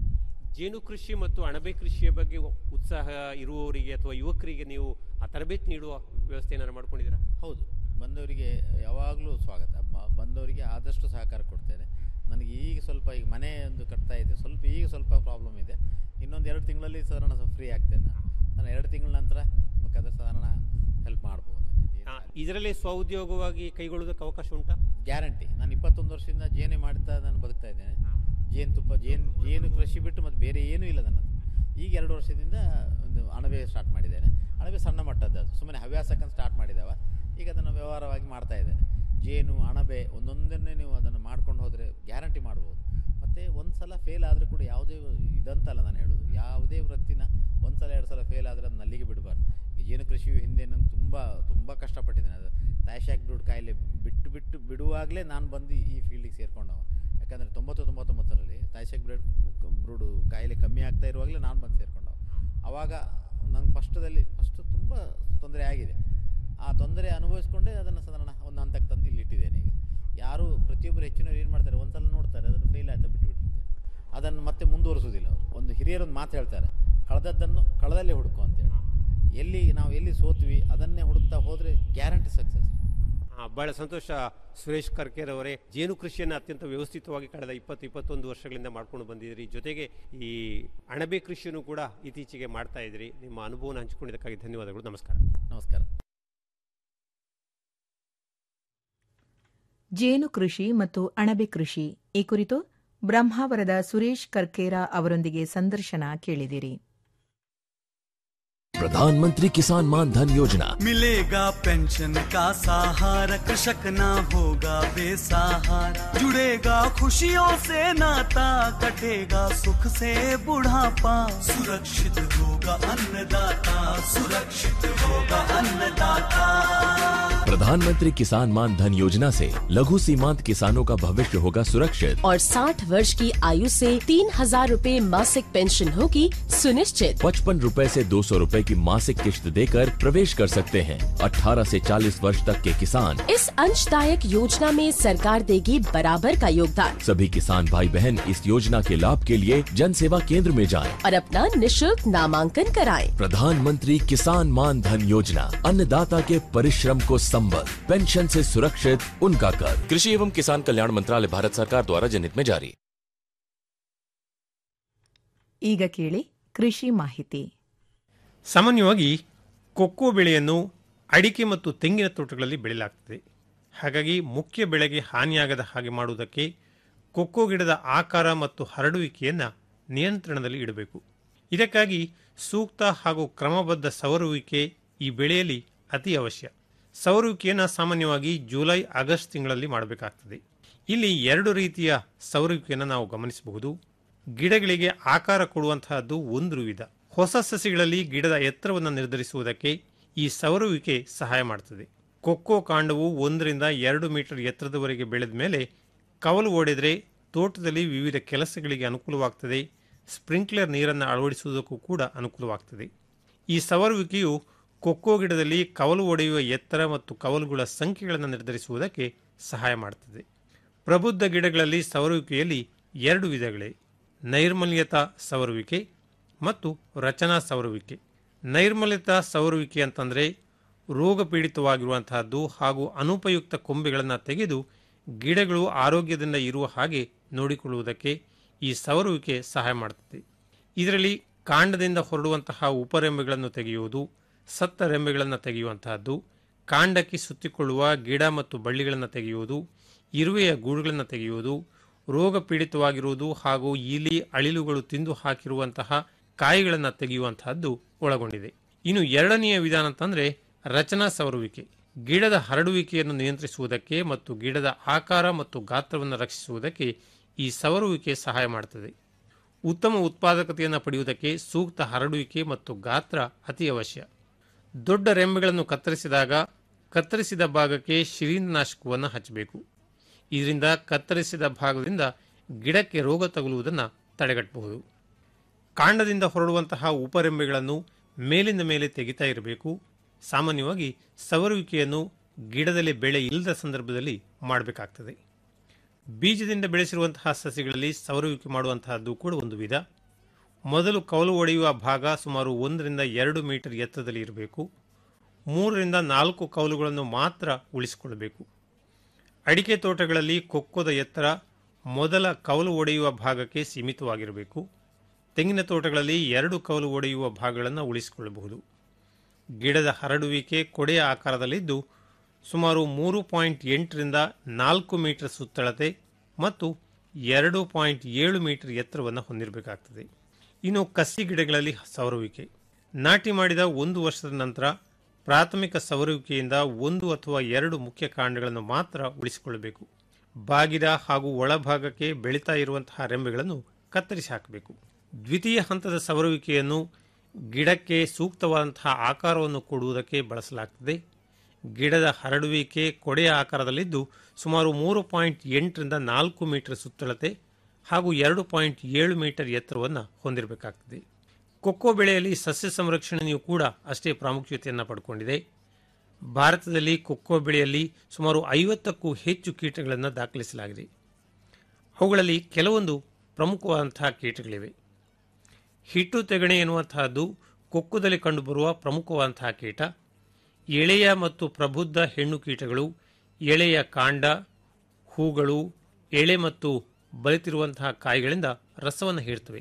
ಜೇನು ಕೃಷಿ ಮತ್ತು ಅಣಬೆ ಕೃಷಿಯ ಬಗ್ಗೆ ಉತ್ಸಾಹ ಇರುವವರಿಗೆ ಅಥವಾ ಯುವಕರಿಗೆ ನೀವು ಆ ತರಬೇತಿ ನೀಡುವ ವ್ಯವಸ್ಥೆ ಏನಾದ್ರು ಮಾಡ್ಕೊಂಡಿದ್ದೀರಾ ಹೌದು ಬಂದವರಿಗೆ ಯಾವಾಗಲೂ ಸ್ವಾಗತ ಬ- ಬಂದವರಿಗೆ ಆದಷ್ಟು ಸಹಕಾರ ಕೊಡ್ತೇನೆ ನನಗೆ ಈಗ ಸ್ವಲ್ಪ ಈಗ ಮನೆ ಒಂದು ಕಟ್ತಾ ಇದೆ ಸ್ವಲ್ಪ ಈಗ ಸ್ವಲ್ಪ ಪ್ರಾಬ್ಲಮ್ ಇದೆ ಇನ್ನೊಂದು ಎರಡು ತಿಂಗಳಲ್ಲಿ ಸಾಧಾರಣ ಫ್ರೀ ಆಗ್ತೇನೆ ನಾನು ನಾನು ಎರಡು ತಿಂಗಳ ನಂತರ ಬೇಕಾದ್ರೆ ಸಾಧಾರಣ ಹೆಲ್ಪ್ ಮಾಡ್ಬೋದು ಆ, ಇದರಲ್ಲಿ ಸ್ವಉದ್ಯೋಗವಾಗಿ ಕೈಗೊಳ್ಳುವುದಕ್ಕೆ ಅವಕಾಶ ಉಂಟಾ ಗ್ಯಾರಂಟಿ ನಾನು ಇಪ್ಪತ್ತೊಂದು ವರ್ಷದಿಂದ ಜೇನೆ ಮಾಡ್ತಾ ನಾನು ಬದುಕ್ತಾ ಇದ್ದೇನೆ ಜೇನುತುಪ್ಪ ಜೇನು ಜೇನು ಕೃಷಿ ಬಿಟ್ಟು ಮತ್ತು ಬೇರೆ ಏನೂ ಇಲ್ಲ ನನ್ನದು ಈಗ ಎರಡು ವರ್ಷದಿಂದ ಒಂದು ಅಣಬೆ ಸ್ಟಾರ್ಟ್ ಮಾಡಿದ್ದೇನೆ ಅಣಬೆ ಸಣ್ಣ ಮಟ್ಟದ್ದು ಅದು ಸುಮ್ಮನೆ ಹವ್ಯಾಸಕ್ಕಂತ ಸ್ಟಾರ್ಟ್ ಮಾಡಿದ್ದಾವ ಈಗ ಅದನ್ನು ವ್ಯವಹಾರವಾಗಿ ಮಾಡ್ತಾ ಇದ್ದೇನೆ ಜೇನು ಅಣಬೆ ಒಂದೊಂದನ್ನೇ ನೀವು ಅದನ್ನು ಮಾಡ್ಕೊಂಡು ಹೋದರೆ ಗ್ಯಾರಂಟಿ ಮಾಡ್ಬೋದು ಮತ್ತು ಒಂದು ಸಲ ಫೇಲ್ ಆದರೂ ಕೂಡ ಯಾವುದೇ ಇದಂತಲ್ಲ ನಾನು ಹೇಳೋದು ಯಾವುದೇ ವೃತ್ತಿನ ಒಂದು ಸಲ ಎರಡು ಸಲ ಫೇಲ್ ಆದರೆ ಅದನ್ನ ಅಲ್ಲಿಗೆ ಬಿಡಬಾರ್ದು ಈ ಜೇನು ಕೃಷಿಯು ಹಿಂದೆ ನಾನು ತುಂಬ ತುಂಬ ಕಷ್ಟಪಟ್ಟಿದ್ದೇನೆ ಅದು ತಾಯ್ಶಾಕ್ ಬ್ರೂಡ್ ಕಾಯಿಲೆ ಬಿಟ್ಟು ಬಿಟ್ಟು ಬಿಡುವಾಗಲೇ ನಾನು ಬಂದು ಈ ಫೀಲ್ಡಿಗೆ ಸೇರ್ಕೊಂಡವ ಯಾಕಂದರೆ ತೊಂಬತ್ತು ತೊಂಬತ್ತೊಂಬತ್ತರಲ್ಲಿ ತಾಯ್ಶಾಕ್ ಬ್ರೇಡ್ ಬ್ರೂಡು ಕಾಯಿಲೆ ಕಮ್ಮಿ ಆಗ್ತಾ ಇರುವಾಗಲೇ ನಾನು ಬಂದು ಸೇರ್ಕೊಂಡವ ಆವಾಗ ನಂಗೆ ಫಸ್ಟದಲ್ಲಿ ಫಸ್ಟ್ ತುಂಬ ತೊಂದರೆ ಆಗಿದೆ ಆ ತೊಂದರೆ ಅನುಭವಿಸ್ಕೊಂಡೇ ಅದನ್ನು ಸಾಧಾರಣ ಒಂದು ಹಂತಕ್ಕೆ ತಂದು ಇಲ್ಲಿ ಇಟ್ಟಿದ್ದೇನೆ ಈಗ ಯಾರು ಪ್ರತಿಯೊಬ್ಬರು ಹೆಚ್ಚಿನವ್ರು ಏನು ಮಾಡ್ತಾರೆ ಒಂದು ಸಲ ನೋಡ್ತಾರೆ ಅದನ್ನು ಫೇಲ್ ಆಯ್ತಾ ಬಿಟ್ಟು ಬಿಟ್ಟಿರ್ತಾರೆ ಅದನ್ನು ಮತ್ತೆ ಮುಂದುವರಿಸೋದಿಲ್ಲ ಅವರು ಒಂದು ಹಿರಿಯರೊಂದು ಮಾತು ಹೇಳ್ತಾರೆ ಕಳೆದದ್ದನ್ನು ಕಳೆದಲ್ಲೇ ಹುಡುಕು ಅಂತೇಳಿ ಎಲ್ಲಿ ನಾವು ಎಲ್ಲಿ ಸೋತ್ವಿ ಅದನ್ನೇ ಹುಡುಕ್ತಾ ಹೋದರೆ ಗ್ಯಾರಂಟಿ ಸಕ್ಸಸ್ ಆ, ಬಹಳ ಸಂತೋಷ ಸುರೇಶ್ ಕರ್ಕೇರ್ ಅವರೇ ಜೇನು ಕೃಷಿಯನ್ನು ಅತ್ಯಂತ ವ್ಯವಸ್ಥಿತವಾಗಿ ಕಳೆದ ಇಪ್ಪತ್ತು ಇಪ್ಪತ್ತೊಂದು ವರ್ಷಗಳಿಂದ ಮಾಡ್ಕೊಂಡು ಬಂದಿದ್ದೀರಿ ಜೊತೆಗೆ ಈ ಅಣಬೆ ಕೃಷಿಯನ್ನು ಕೂಡ ಇತ್ತೀಚೆಗೆ ಮಾಡ್ತಾ ಇದ್ದೀರಿ ನಿಮ್ಮ ಅನುಭವನ ಹಂಚಿಕೊಂಡಿದ್ದಕ್ಕಾಗಿ ಧನ್ಯವಾದಗಳು ನಮಸ್ಕಾರ ನಮಸ್ಕಾರ ಜೇನು ಕೃಷಿ ಮತ್ತು ಅಣಬೆ ಕೃಷಿ ಈ ಕುರಿತು ಬ್ರಹ್ಮಾವರದ ಸುರೇಶ್ ಕರ್ಕೇರ ಅವರೊಂದಿಗೆ ಸಂದರ್ಶನ ಕೇಳಿದಿರಿ प्रधानमंत्री किसान मान धन योजना मिलेगा पेंशन का सहारा कृषक ना होगा बेसहारा जुड़ेगा खुशियों से नाता कटेगा सुख से बुढ़ापा सुरक्षित होगा अन्नदाता सुरक्षित होगा अन्नदाता प्रधानमंत्री किसान मान धन योजना से लघु सीमांत किसानों का भविष्य होगा सुरक्षित और 60 वर्ष की आयु से तीन हजार रूपए मासिक पेंशन होगी सुनिश्चित पचपन रूपए से दो सौ रूपए की मासिक किश्त देकर प्रवेश कर सकते हैं 18 से 40 वर्ष तक के किसान इस अंशदायक योजना में सरकार देगी बराबर का योगदान सभी किसान भाई बहन इस योजना के लाभ के लिए जन सेवा केंद्र में जाएं। और अपना निशुल्क नामांकन कराएं। प्रधानमंत्री किसान मान धन योजना अन्नदाता के परिश्रम को संबल पेंशन से सुरक्षित उनका कर कृषि एवं किसान कल्याण मंत्रालय भारत सरकार द्वारा जनहित में जारी ಈಗ ಕೇಳಿ ಕೃಷಿ ಮಾಹಿತಿ ಸಾಮಾನ್ಯವಾಗಿ ಕೊಕ್ಕೋ ಬೆಳೆಯನ್ನು ಅಡಿಕೆ ಮತ್ತು ತೆಂಗಿನ ತೋಟಗಳಲ್ಲಿ ಬೆಳೆಯಲಾಗ್ತದೆ ಹಾಗಾಗಿ ಮುಖ್ಯ ಬೆಳೆಗೆ ಹಾನಿಯಾಗದ ಹಾಗೆ ಮಾಡುವುದಕ್ಕೆ ಕೊಕ್ಕೋ ಗಿಡದ ಆಕಾರ ಮತ್ತು ಹರಡುವಿಕೆಯನ್ನು ನಿಯಂತ್ರಣದಲ್ಲಿ ಇಡಬೇಕು ಇದಕ್ಕಾಗಿ ಸೂಕ್ತ ಹಾಗೂ ಕ್ರಮಬದ್ಧ ಸವರುವಿಕೆ ಈ ಬೆಳೆಯಲ್ಲಿ ಅತಿ ಅವಶ್ಯ ಸವರುವಿಕೆಯನ್ನು ಸಾಮಾನ್ಯವಾಗಿ ಜುಲೈ ಆಗಸ್ಟ್ ತಿಂಗಳಲ್ಲಿ ಮಾಡಬೇಕಾಗ್ತದೆ ಇಲ್ಲಿ ಎರಡು ರೀತಿಯ ಸವರುವಿಕೆಯನ್ನು ನಾವು ಗಮನಿಸಬಹುದು ಗಿಡಗಳಿಗೆ ಆಕಾರ ಕೊಡುವಂತಹದ್ದು ಒಂದು ವಿಧ ಹೊಸ ಸಸಿಗಳಲ್ಲಿ ಗಿಡದ ಎತ್ತರವನ್ನು ನಿರ್ಧರಿಸುವುದಕ್ಕೆ ಈ ಸವರುವಿಕೆ ಸಹಾಯ ಮಾಡುತ್ತದೆ ಕೊಕ್ಕೋ ಕಾಂಡವು ಒಂದರಿಂದ ಎರಡು ಮೀಟರ್ ಎತ್ತರದವರೆಗೆ ಬೆಳೆದ ಮೇಲೆ ಕವಲು ಓಡಿದರೆ ತೋಟದಲ್ಲಿ ವಿವಿಧ ಕೆಲಸಗಳಿಗೆ ಅನುಕೂಲವಾಗ್ತದೆ ಸ್ಪ್ರಿಂಕ್ಲರ್ ನೀರನ್ನು ಅಳವಡಿಸುವುದಕ್ಕೂ ಕೂಡ ಅನುಕೂಲವಾಗ್ತದೆ ಈ ಸವರುವಿಕೆಯು ಕೊಕ್ಕೋ ಗಿಡದಲ್ಲಿ ಕವಲು ಒಡೆಯುವ ಎತ್ತರ ಮತ್ತು ಕವಲುಗಳ ಸಂಖ್ಯೆಗಳನ್ನು ನಿರ್ಧರಿಸುವುದಕ್ಕೆ ಸಹಾಯ ಮಾಡುತ್ತದೆ ಪ್ರಬುದ್ಧ ಗಿಡಗಳಲ್ಲಿ ಸವರುವಿಕೆಯಲ್ಲಿ ಎರಡು ವಿಧಗಳಿವೆ ನೈರ್ಮಲ್ಯತಾ ಸವರುವಿಕೆ ಮತ್ತು ರಚನಾ ಸವರುವಿಕೆ ನೈರ್ಮಲ್ಯತಾ ಸವರುವಿಕೆ ಅಂತಂದರೆ ರೋಗ ಪೀಡಿತವಾಗಿರುವಂತಹದ್ದು ಹಾಗೂ ಅನುಪಯುಕ್ತ ಕೊಂಬೆಗಳನ್ನು ತೆಗೆದು ಗಿಡಗಳು ಆರೋಗ್ಯದಿಂದ ಇರುವ ಹಾಗೆ ನೋಡಿಕೊಳ್ಳುವುದಕ್ಕೆ ಈ ಸವರುವಿಕೆ ಸಹಾಯ ಮಾಡುತ್ತದೆ ಇದರಲ್ಲಿ ಕಾಂಡದಿಂದ ಹೊರಡುವಂತಹ ಉಪರೆಂಬೆಗಳನ್ನು ತೆಗೆಯುವುದು ಸತ್ತ ರೆಂಬೆಗಳನ್ನು ತೆಗೆಯುವಂತಹದ್ದು ಕಾಂಡಕ್ಕೆ ಸುತ್ತಿಕೊಳ್ಳುವ ಗಿಡ ಮತ್ತು ಬಳ್ಳಿಗಳನ್ನು ತೆಗೆಯುವುದು ಇರುವೆಯ ಗೂಡುಗಳನ್ನು ತೆಗೆಯುವುದು ರೋಗ ಪೀಡಿತವಾಗಿರುವುದು ಹಾಗೂ ಇಲಿ ಅಳಿಲುಗಳು ತಿಂದು ಹಾಕಿರುವಂತಹ ಕಾಯಿಗಳನ್ನು ತೆಗೆಯುವಂತಹದ್ದು ಒಳಗೊಂಡಿದೆ ಇನ್ನು ಎರಡನೆಯ ವಿಧಾನ ಅಂತಂದರೆ ರಚನಾ ಸವರುವಿಕೆ ಗಿಡದ ಹರಡುವಿಕೆಯನ್ನು ನಿಯಂತ್ರಿಸುವುದಕ್ಕೆ ಮತ್ತು ಗಿಡದ ಆಕಾರ ಮತ್ತು ಗಾತ್ರವನ್ನು ರಕ್ಷಿಸುವುದಕ್ಕೆ ಈ ಸವರುವಿಕೆ ಸಹಾಯ ಮಾಡುತ್ತದೆ ಉತ್ತಮ ಉತ್ಪಾದಕತೆಯನ್ನು ಪಡೆಯುವುದಕ್ಕೆ ಸೂಕ್ತ ಹರಡುವಿಕೆ ಮತ್ತು ಗಾತ್ರ ಅತಿ ಅವಶ್ಯ ದೊಡ್ಡ ರೆಂಬೆಗಳನ್ನು ಕತ್ತರಿಸಿದಾಗ ಕತ್ತರಿಸಿದ ಭಾಗಕ್ಕೆ ಶಿಲೀಂಧ್ರನಾಶಕವನ್ನು ಹಚ್ಚಬೇಕು ಇದರಿಂದ ಕತ್ತರಿಸಿದ ಭಾಗದಿಂದ ಗಿಡಕ್ಕೆ ರೋಗ ತಗುಲುವುದನ್ನು ತಡೆಗಟ್ಟಬಹುದು ಕಾಂಡದಿಂದ ಹೊರಡುವಂತಹ ಉಪರೆಂಬೆಗಳನ್ನು ಮೇಲಿಂದ ಮೇಲೆ ತೆಗಿತಾ ಇರಬೇಕು ಸಾಮಾನ್ಯವಾಗಿ ಸವರುವಿಕೆಯನ್ನು ಗಿಡದಲ್ಲಿ ಬೆಳೆ ಇಲ್ಲದ ಸಂದರ್ಭದಲ್ಲಿ ಮಾಡಬೇಕಾಗ್ತದೆ ಬೀಜದಿಂದ ಬೆಳೆಸಿರುವಂತಹ ಸಸಿಗಳಲ್ಲಿ ಸವರುವಿಕೆ ಮಾಡುವಂತಹದ್ದು ಕೂಡ ಒಂದು ವಿಧ ಮೊದಲು ಕವಲು ಒಡೆಯುವ ಭಾಗ ಸುಮಾರು ಒಂದರಿಂದ ಎರಡು ಮೀಟರ್ ಎತ್ತರದಲ್ಲಿ ಇರಬೇಕು ಮೂರರಿಂದ ನಾಲ್ಕು ಕವಲುಗಳನ್ನು ಮಾತ್ರ ಉಳಿಸಿಕೊಳ್ಳಬೇಕು ಅಡಿಕೆ ತೋಟಗಳಲ್ಲಿ ಕೊಕ್ಕೋದ ಎತ್ತರ ಮೊದಲ ಕವಲು ಒಡೆಯುವ ಭಾಗಕ್ಕೆ ಸೀಮಿತವಾಗಿರಬೇಕು ತೆಂಗಿನ ತೋಟಗಳಲ್ಲಿ ಎರಡು ಕವಲು ಒಡೆಯುವ ಭಾಗಗಳನ್ನು ಉಳಿಸಿಕೊಳ್ಳಬಹುದು ಗಿಡದ ಹರಡುವಿಕೆ ಕೊಡೆಯ ಆಕಾರದಲ್ಲಿದ್ದು ಸುಮಾರು ಮೂರು ಪಾಯಿಂಟ್ ಎಂಟರಿಂದ ನಾಲ್ಕು ಮೀಟರ್ ಸುತ್ತಳತೆ ಮತ್ತು ಎರಡು ಪಾಯಿಂಟ್ ಏಳು ಮೀಟರ್ ಎತ್ತರವನ್ನು ಹೊಂದಿರಬೇಕಾಗ್ತದೆ ಇನ್ನು ಕಸಿ ಗಿಡಗಳಲ್ಲಿ ಸವರುವಿಕೆ ನಾಟಿ ಮಾಡಿದ ಒಂದು ವರ್ಷದ ನಂತರ ಪ್ರಾಥಮಿಕ ಸವರುವಿಕೆಯಿಂದ ಒಂದು ಅಥವಾ ಎರಡು ಮುಖ್ಯ ಕಾಂಡಗಳನ್ನು ಮಾತ್ರ ಉಳಿಸಿಕೊಳ್ಳಬೇಕು ಬಾಗಿದ ಹಾಗೂ ಒಳಭಾಗಕ್ಕೆ ಬೆಳೀತಾ ಇರುವಂತಹ ರೆಂಬೆಗಳನ್ನು ಕತ್ತರಿಸಿ ಹಾಕಬೇಕು ದ್ವಿತೀಯ ಹಂತದ ಸವರುವಿಕೆಯನ್ನು ಗಿಡಕ್ಕೆ ಸೂಕ್ತವಾದಂತಹ ಆಕಾರವನ್ನು ಕೊಡುವುದಕ್ಕೆ ಬಳಸಲಾಗ್ತದೆ ಗಿಡದ ಹರಡುವಿಕೆ ಕೊಡೆಯ ಆಕಾರದಲ್ಲಿದ್ದು ಸುಮಾರು ಮೂರು ಪಾಯಿಂಟ್ ಎಂಟರಿಂದ ನಾಲ್ಕು ಮೀಟರ್ ಸುತ್ತಳತೆ ಹಾಗೂ ಎರಡು ಪಾಯಿಂಟ್ ಏಳು ಮೀಟರ್ ಎತ್ತರವನ್ನು ಹೊಂದಿರಬೇಕಾಗ್ತದೆ ಕೊಕ್ಕೋ ಬೆಳೆಯಲ್ಲಿ ಸಸ್ಯ ಸಂರಕ್ಷಣೆಯೂ ಕೂಡ ಅಷ್ಟೇ ಪ್ರಾಮುಖ್ಯತೆಯನ್ನು ಪಡ್ಕೊಂಡಿದೆ ಭಾರತದಲ್ಲಿ ಕೊಕ್ಕೋ ಬೆಳೆಯಲ್ಲಿ ಸುಮಾರು ಐವತ್ತಕ್ಕೂ ಹೆಚ್ಚು ಕೀಟಗಳನ್ನು ದಾಖಲಿಸಲಾಗಿದೆ ಅವುಗಳಲ್ಲಿ ಕೆಲವೊಂದು ಪ್ರಮುಖವಾದಂತಹ ಕೀಟಗಳಿವೆ ಹಿಟ್ಟು ತೆಗಣೆ ಎನ್ನುವಂತಹದ್ದು ಕೊಕ್ಕುದಲ್ಲಿ ಕಂಡುಬರುವ ಪ್ರಮುಖವಾದಂತಹ ಕೀಟ ಎಳೆಯ ಮತ್ತು ಪ್ರಬುದ್ಧ ಹೆಣ್ಣು ಕೀಟಗಳು ಎಳೆಯ ಕಾಂಡ ಹೂಗಳು ಎಳೆ ಮತ್ತು ಬಲಿತಿರುವಂತಹ ಕಾಯಿಗಳಿಂದ ರಸವನ್ನು ಹೀರ್ತವೆ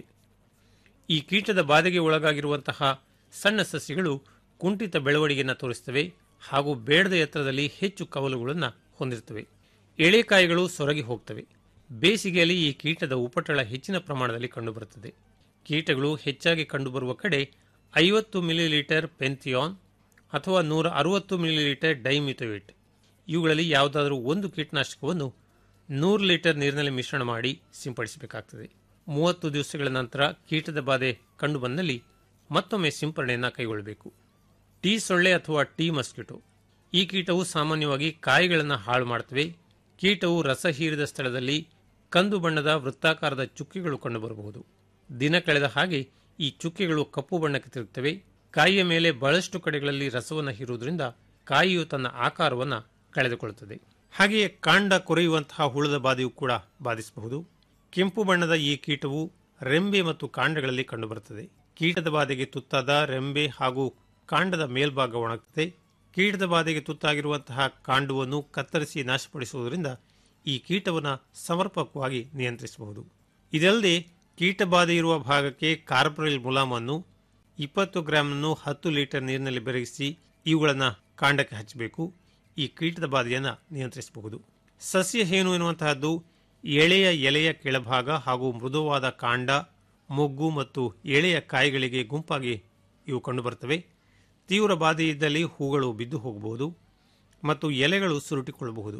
ಈ ಕೀಟದ ಬಾಧೆಗೆ ಒಳಗಾಗಿರುವಂತಹ ಸಣ್ಣ ಸಸ್ಯಗಳು ಕುಂಠಿತ ಬೆಳವಣಿಗೆಯನ್ನು ತೋರಿಸುತ್ತವೆ ಹಾಗೂ ಬೇಡದ ಎತ್ತರದಲ್ಲಿ ಹೆಚ್ಚು ಕವಲುಗಳನ್ನು ಹೊಂದಿರುತ್ತವೆ ಎಳೆಕಾಯಿಗಳು ಸೊರಗಿ ಹೋಗ್ತವೆ ಬೇಸಿಗೆಯಲ್ಲಿ ಈ ಕೀಟದ ಉಪಟಳ ಹೆಚ್ಚಿನ ಪ್ರಮಾಣದಲ್ಲಿ ಕಂಡುಬರುತ್ತದೆ ಕೀಟಗಳು ಹೆಚ್ಚಾಗಿ ಕಂಡುಬರುವ ಕಡೆ ಐವತ್ತು ಮಿಲಿಲೀಟರ್ ಪೆಂಥಿಯಾನ್ ಅಥವಾ ನೂರ ಅರವತ್ತು ಮಿಲಿಲೀಟರ್ ಡೈಮಿಥೋಯಿಟ್ ಇವುಗಳಲ್ಲಿ ಯಾವುದಾದರೂ ಒಂದು ಕೀಟನಾಶಕವನ್ನು ನೂರು ಲೀಟರ್ ನೀರಿನಲ್ಲಿ ಮಿಶ್ರಣ ಮಾಡಿ ಸಿಂಪಡಿಸಬೇಕಾಗ್ತದೆ ಮೂವತ್ತು ದಿವಸಗಳ ನಂತರ ಕೀಟದ ಬಾಧೆ ಕಂಡುಬಂದಲ್ಲಿ ಮತ್ತೊಮ್ಮೆ ಸಿಂಪರಣೆಯನ್ನು ಕೈಗೊಳ್ಳಬೇಕು ಟೀ ಸೊಳ್ಳೆ ಅಥವಾ ಟೀ ಮಸ್ಕಿಟೋ ಈ ಕೀಟವು ಸಾಮಾನ್ಯವಾಗಿ ಕಾಯಿಗಳನ್ನು ಹಾಳು ಮಾಡುತ್ತವೆ ಕೀಟವು ರಸ ಹೀರಿದ ಸ್ಥಳದಲ್ಲಿ ಕಂದು ಬಣ್ಣದ ವೃತ್ತಾಕಾರದ ಚುಕ್ಕೆಗಳು ಕಂಡುಬರಬಹುದು ದಿನ ಕಳೆದ ಹಾಗೆ ಈ ಚುಕ್ಕೆಗಳು ಕಪ್ಪು ಬಣ್ಣಕ್ಕೆ ತಿರುಗುತ್ತವೆ ಕಾಯಿಯ ಮೇಲೆ ಬಹಳಷ್ಟು ಕಡೆಗಳಲ್ಲಿ ರಸವನ್ನು ಹೀರುವುದರಿಂದ ಕಾಯಿಯು ತನ್ನ ಆಕಾರವನ್ನು ಕಳೆದುಕೊಳ್ಳುತ್ತದೆ ಹಾಗೆಯೇ ಕಾಂಡ ಕೊರೆಯುವಂತಹ ಹುಳದ ಬಾಧೆಯು ಕೂಡ ಬಾಧಿಸಬಹುದು ಕೆಂಪು ಬಣ್ಣದ ಈ ಕೀಟವು ರೆಂಬೆ ಮತ್ತು ಕಾಂಡಗಳಲ್ಲಿ ಕಂಡುಬರುತ್ತದೆ ಕೀಟದ ಬಾಧೆಗೆ ತುತ್ತಾದ ರೆಂಬೆ ಹಾಗೂ ಕಾಂಡದ ಮೇಲ್ಭಾಗ ಒಣಗುತ್ತದೆ ಕೀಟದ ಬಾಧೆಗೆ ತುತ್ತಾಗಿರುವಂತಹ ಕಾಂಡವನ್ನು ಕತ್ತರಿಸಿ ನಾಶಪಡಿಸುವುದರಿಂದ ಈ ಕೀಟವನ್ನು ಸಮರ್ಪಕವಾಗಿ ನಿಯಂತ್ರಿಸಬಹುದು ಇದಲ್ಲದೆ ಕೀಟ ಬಾಧೆ ಇರುವ ಭಾಗಕ್ಕೆ ಕಾರ್ಪೊರಿಲ್ ಮುಲಾಮನ್ನು ಇಪ್ಪತ್ತು ಗ್ರಾಮನ್ನು ಹತ್ತು ಲೀಟರ್ ನೀರಿನಲ್ಲಿ ಬೆರಗಿಸಿ ಇವುಗಳನ್ನು ಕಾಂಡಕ್ಕೆ ಹಚ್ಚಬೇಕು ಈ ಕೀಟದ ಬಾಧೆಯನ್ನು ನಿಯಂತ್ರಿಸಬಹುದು ಸಸ್ಯ ಹೇನು ಎನ್ನುವಂತಹದ್ದು ಎಳೆಯ ಎಲೆಯ ಕೆಳಭಾಗ ಹಾಗೂ ಮೃದುವಾದ ಕಾಂಡ ಮೊಗ್ಗು ಮತ್ತು ಎಳೆಯ ಕಾಯಿಗಳಿಗೆ ಗುಂಪಾಗಿ ಇವು ಕಂಡುಬರುತ್ತವೆ ತೀವ್ರ ಬಾಧೆ ಇದ್ದಲ್ಲಿ ಹೂಗಳು ಬಿದ್ದು ಹೋಗಬಹುದು ಮತ್ತು ಎಲೆಗಳು ಸುರುಟಿಕೊಳ್ಳಬಹುದು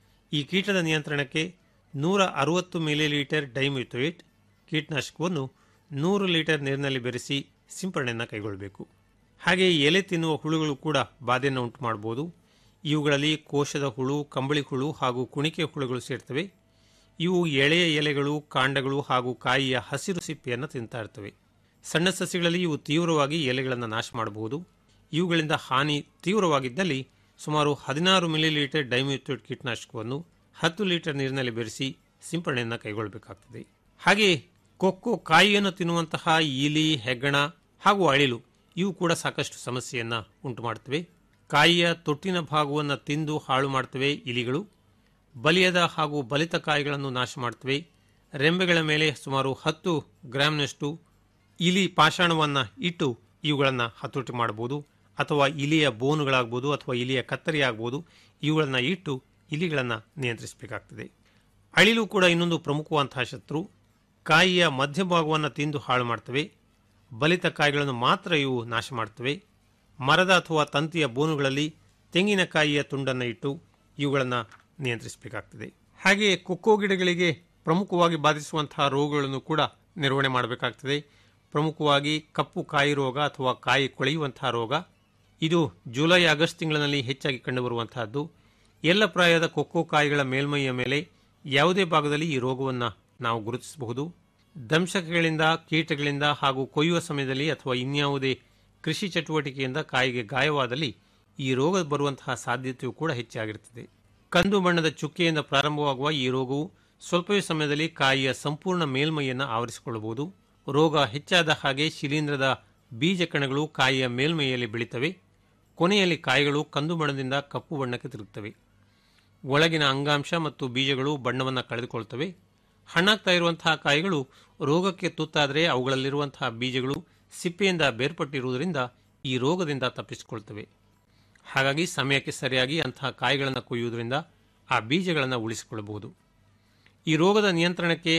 ಈ ಕೀಟದ ನಿಯಂತ್ರಣಕ್ಕೆ ನೂರ ಅರವತ್ತು ಮಿಲಿಲೀಟರ್ ಡೈಮಿಥೋಯಿಟ್ ಕೀಟನಾಶಕವನ್ನು ನೂರು ಲೀಟರ್ ನೀರಿನಲ್ಲಿ ಬೆರೆಸಿ ಸಿಂಪರಣೆಯನ್ನು ಕೈಗೊಳ್ಳಬೇಕು ಹಾಗೆ ಎಲೆ ತಿನ್ನುವ ಹುಳುಗಳು ಕೂಡ ಬಾಧೆಯನ್ನು ಉಂಟು ಮಾಡಬಹುದು ಇವುಗಳಲ್ಲಿ ಕೋಶದ ಹುಳು ಕಂಬಳಿ ಹುಳು ಹಾಗೂ ಕುಣಿಕೆ ಹುಳುಗಳು ಸೇರ್ತವೆ ಇವು ಎಳೆಯ ಎಲೆಗಳು ಕಾಂಡಗಳು ಹಾಗೂ ಕಾಯಿಯ ಹಸಿರು ಸಿಪ್ಪೆಯನ್ನು ತಿಂತಾ ಇರ್ತವೆ ಸಣ್ಣ ಸಸ್ಯಗಳಲ್ಲಿ ಇವು ತೀವ್ರವಾಗಿ ಎಲೆಗಳನ್ನು ನಾಶ ಮಾಡಬಹುದು ಇವುಗಳಿಂದ ಹಾನಿ ತೀವ್ರವಾಗಿದ್ದಲ್ಲಿ ಸುಮಾರು ಹದಿನಾರು ಮಿಲಿಲೀಟರ್ ಡೈಮ್ಯೂಥೇಟ್ ಕೀಟನಾಶಕವನ್ನು ಹತ್ತು ಲೀಟರ್ ನೀರಿನಲ್ಲಿ ಬೆರೆಸಿ ಸಿಂಪರಣೆಯನ್ನು ಕೈಗೊಳ್ಳಬೇಕಾಗ್ತದೆ ಹಾಗೆ ಕೊಕ್ಕೋ ಕಾಯಿಯನ್ನು ತಿನ್ನುವಂತಹ ಇಲಿ ಹೆಗ್ಗಣ ಹಾಗೂ ಅಳಿಲು ಇವು ಕೂಡ ಸಾಕಷ್ಟು ಸಮಸ್ಯೆಯನ್ನು ಉಂಟು ಮಾಡುತ್ತವೆ ಕಾಯಿಯ ತೊಟ್ಟಿನ ಭಾಗವನ್ನು ತಿಂದು ಹಾಳು ಮಾಡುತ್ತವೆ ಇಲಿಗಳು ಬಲಿಯದ ಹಾಗೂ ಬಲಿತ ಕಾಯಿಗಳನ್ನು ನಾಶ ಮಾಡುತ್ತವೆ ರೆಂಬೆಗಳ ಮೇಲೆ ಸುಮಾರು ಹತ್ತು ಗ್ರಾಂನಷ್ಟು ಇಲಿ ಪಾಷಾಣವನ್ನು ಇಟ್ಟು ಇವುಗಳನ್ನು ಹತೋಟಿ ಮಾಡಬಹುದು ಅಥವಾ ಇಲಿಯ ಬೋನುಗಳಾಗ್ಬೋದು ಅಥವಾ ಇಲಿಯ ಕತ್ತರಿ ಆಗ್ಬೋದು ಇವುಗಳನ್ನು ಇಟ್ಟು ಇಲಿಗಳನ್ನು ನಿಯಂತ್ರಿಸಬೇಕಾಗ್ತದೆ ಅಳಿಲು ಕೂಡ ಇನ್ನೊಂದು ಪ್ರಮುಖವಂತಹ ಶತ್ರು ಕಾಯಿಯ ಮಧ್ಯಭಾಗವನ್ನು ತಿಂದು ಹಾಳು ಮಾಡ್ತವೆ ಬಲಿತ ಕಾಯಿಗಳನ್ನು ಮಾತ್ರ ಇವು ನಾಶ ಮಾಡ್ತವೆ ಮರದ ಅಥವಾ ತಂತಿಯ ಬೋನುಗಳಲ್ಲಿ ತೆಂಗಿನಕಾಯಿಯ ತುಂಡನ್ನು ಇಟ್ಟು ಇವುಗಳನ್ನು ನಿಯಂತ್ರಿಸಬೇಕಾಗ್ತದೆ ಹಾಗೆಯೇ ಕೊಕ್ಕೋ ಗಿಡಗಳಿಗೆ ಪ್ರಮುಖವಾಗಿ ಬಾಧಿಸುವಂತಹ ರೋಗಗಳನ್ನು ಕೂಡ ನಿರ್ವಹಣೆ ಮಾಡಬೇಕಾಗ್ತದೆ ಪ್ರಮುಖವಾಗಿ ಕಪ್ಪು ಕಾಯಿ ರೋಗ ಅಥವಾ ಕಾಯಿ ಕೊಳೆಯುವಂತಹ ರೋಗ ಇದು ಜುಲೈ ಆಗಸ್ಟ್ ತಿಂಗಳಿನಲ್ಲಿ ಹೆಚ್ಚಾಗಿ ಕಂಡುಬರುವಂತಹದ್ದು ಎಲ್ಲ ಪ್ರಾಯದ ಕೊಕ್ಕೋ ಕಾಯಿಗಳ ಮೇಲ್ಮೈಯ ಮೇಲೆ ಯಾವುದೇ ಭಾಗದಲ್ಲಿ ಈ ರೋಗವನ್ನು ನಾವು ಗುರುತಿಸಬಹುದು ದಂಶಕಗಳಿಂದ ಕೀಟಗಳಿಂದ ಹಾಗೂ ಕೊಯ್ಯುವ ಸಮಯದಲ್ಲಿ ಅಥವಾ ಇನ್ಯಾವುದೇ ಕೃಷಿ ಚಟುವಟಿಕೆಯಿಂದ ಕಾಯಿಗೆ ಗಾಯವಾದಲ್ಲಿ ಈ ರೋಗ ಬರುವಂತಹ ಸಾಧ್ಯತೆಯೂ ಕೂಡ ಹೆಚ್ಚಾಗಿರುತ್ತದೆ ಕಂದು ಬಣ್ಣದ ಚುಕ್ಕೆಯಿಂದ ಪ್ರಾರಂಭವಾಗುವ ಈ ರೋಗವು ಸ್ವಲ್ಪವೇ ಸಮಯದಲ್ಲಿ ಕಾಯಿಯ ಸಂಪೂರ್ಣ ಮೇಲ್ಮೈಯನ್ನು ಆವರಿಸಿಕೊಳ್ಳಬಹುದು ರೋಗ ಹೆಚ್ಚಾದ ಹಾಗೆ ಶಿಲೀಂಧ್ರದ ಬೀಜ ಕಣಗಳು ಕಾಯಿಯ ಮೇಲ್ಮೈಯಲ್ಲಿ ಬೆಳೀತವೆ ಕೊನೆಯಲ್ಲಿ ಕಾಯಿಗಳು ಕಂದು ಬಣ್ಣದಿಂದ ಕಪ್ಪು ಬಣ್ಣಕ್ಕೆ ತಿರುಗುತ್ತವೆ ಒಳಗಿನ ಅಂಗಾಂಶ ಮತ್ತು ಬೀಜಗಳು ಬಣ್ಣವನ್ನು ಕಳೆದುಕೊಳ್ತವೆ ಹಣ್ಣಾಗ್ತಾ ಇರುವಂತಹ ಕಾಯಿಗಳು ರೋಗಕ್ಕೆ ತುತ್ತಾದರೆ ಅವುಗಳಲ್ಲಿರುವಂತಹ ಬೀಜಗಳು ಸಿಪ್ಪೆಯಿಂದ ಬೇರ್ಪಟ್ಟಿರುವುದರಿಂದ ಈ ರೋಗದಿಂದ ತಪ್ಪಿಸಿಕೊಳ್ತವೆ ಹಾಗಾಗಿ ಸಮಯಕ್ಕೆ ಸರಿಯಾಗಿ ಅಂತಹ ಕಾಯಿಗಳನ್ನು ಕೊಯ್ಯುವುದರಿಂದ ಆ ಬೀಜಗಳನ್ನು ಉಳಿಸಿಕೊಳ್ಳಬಹುದು ಈ ರೋಗದ ನಿಯಂತ್ರಣಕ್ಕೆ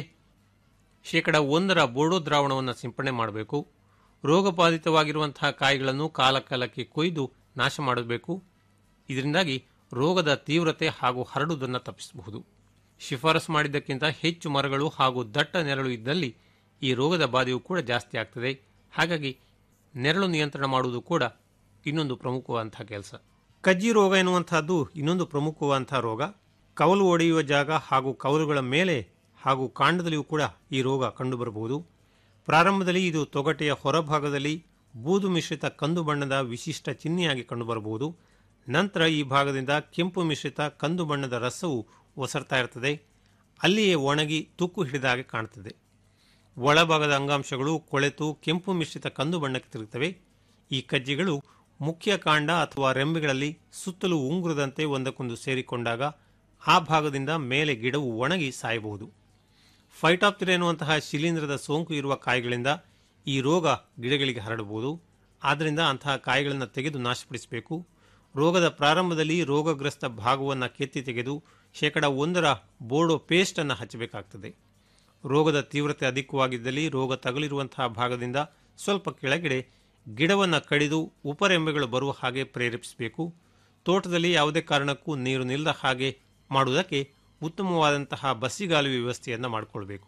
ಶೇಕಡ ಒಂದರ ಬೋರ್ಡೋ ದ್ರಾವಣವನ್ನು ಸಿಂಪಡಣೆ ಮಾಡಬೇಕು ರೋಗಬಾಧಿತವಾಗಿರುವಂತಹ ಕಾಯಿಗಳನ್ನು ಕಾಲಕಾಲಕ್ಕೆ ಕೊಯ್ದು ನಾಶ ಮಾಡಬೇಕು ಇದರಿಂದಾಗಿ ರೋಗದ ತೀವ್ರತೆ ಹಾಗೂ ಹರಡುವುದನ್ನು ತಪ್ಪಿಸಬಹುದು ಶಿಫಾರಸು ಮಾಡಿದ್ದಕ್ಕಿಂತ ಹೆಚ್ಚು ಮರಗಳು ಹಾಗೂ ದಟ್ಟ ನೆರಳು ಇದ್ದಲ್ಲಿ ಈ ರೋಗದ ಬಾಧೆಯು ಕೂಡ ಜಾಸ್ತಿ ಆಗ್ತದೆ ಹಾಗಾಗಿ ನೆರಳು ನಿಯಂತ್ರಣ ಮಾಡುವುದು ಕೂಡ ಇನ್ನೊಂದು ಪ್ರಮುಖವಾದಂತಹ ಕೆಲಸ ಕಜ್ಜಿ ರೋಗ ಎನ್ನುವಂತಹದ್ದು ಇನ್ನೊಂದು ಪ್ರಮುಖವಾದಂತಹ ರೋಗ ಕವಲು ಒಡೆಯುವ ಜಾಗ ಹಾಗೂ ಕವಲುಗಳ ಮೇಲೆ ಹಾಗೂ ಕಾಂಡದಲ್ಲಿಯೂ ಕೂಡ ಈ ರೋಗ ಕಂಡುಬರಬಹುದು ಪ್ರಾರಂಭದಲ್ಲಿ ಇದು ತೊಗಟೆಯ ಹೊರಭಾಗದಲ್ಲಿ ಬೂದು ಮಿಶ್ರಿತ ಕಂದು ಬಣ್ಣದ ವಿಶಿಷ್ಟ ಚಿಹ್ನೆಯಾಗಿ ಕಂಡುಬರಬಹುದು ನಂತರ ಈ ಭಾಗದಿಂದ ಕೆಂಪು ಮಿಶ್ರಿತ ಕಂದು ಬಣ್ಣದ ರಸವು ಒಸರ್ತಾ ಇರ್ತದೆ ಅಲ್ಲಿಯೇ ಒಣಗಿ ತುಕ್ಕು ಹಿಡಿದಾಗೆ ಕಾಣುತ್ತದೆ ಒಳಭಾಗದ ಅಂಗಾಂಶಗಳು ಕೊಳೆತು ಕೆಂಪು ಮಿಶ್ರಿತ ಕಂದು ಬಣ್ಣಕ್ಕೆ ತಿರುಗುತ್ತವೆ ಈ ಕಜ್ಜಿಗಳು ಮುಖ್ಯ ಕಾಂಡ ಅಥವಾ ರೆಂಬೆಗಳಲ್ಲಿ ಸುತ್ತಲೂ ಉಂಗುರದಂತೆ ಒಂದಕ್ಕೊಂದು ಸೇರಿಕೊಂಡಾಗ ಆ ಭಾಗದಿಂದ ಮೇಲೆ ಗಿಡವು ಒಣಗಿ ಸಾಯಬಹುದು ಫೈಟಾಪ್ತಿರ ಎನ್ನುವಂತಹ ಶಿಲೀಂಧ್ರದ ಸೋಂಕು ಇರುವ ಕಾಯಿಗಳಿಂದ ಈ ರೋಗ ಗಿಡಗಳಿಗೆ ಹರಡಬಹುದು ಆದ್ದರಿಂದ ಅಂತಹ ಕಾಯಿಗಳನ್ನು ತೆಗೆದು ನಾಶಪಡಿಸಬೇಕು ರೋಗದ ಪ್ರಾರಂಭದಲ್ಲಿ ರೋಗಗ್ರಸ್ತ ಭಾಗವನ್ನು ಕೆತ್ತಿ ತೆಗೆದು ಶೇಕಡ ಒಂದರ ಬೋರ್ಡೋ ಪೇಸ್ಟನ್ನು ಹಚ್ಚಬೇಕಾಗ್ತದೆ ರೋಗದ ತೀವ್ರತೆ ಅಧಿಕವಾಗಿದ್ದಲ್ಲಿ ರೋಗ ತಗುಲಿರುವಂತಹ ಭಾಗದಿಂದ ಸ್ವಲ್ಪ ಕೆಳಗಡೆ ಗಿಡವನ್ನು ಕಡಿದು ಉಪರೆಂಬೆಗಳು ಬರುವ ಹಾಗೆ ಪ್ರೇರೇಪಿಸಬೇಕು ತೋಟದಲ್ಲಿ ಯಾವುದೇ ಕಾರಣಕ್ಕೂ ನೀರು ನಿಲ್ಲದ ಹಾಗೆ ಮಾಡುವುದಕ್ಕೆ ಉತ್ತಮವಾದಂತಹ ಬಸಿಗಾಲುವೆ ವ್ಯವಸ್ಥೆಯನ್ನು ಮಾಡಿಕೊಳ್ಬೇಕು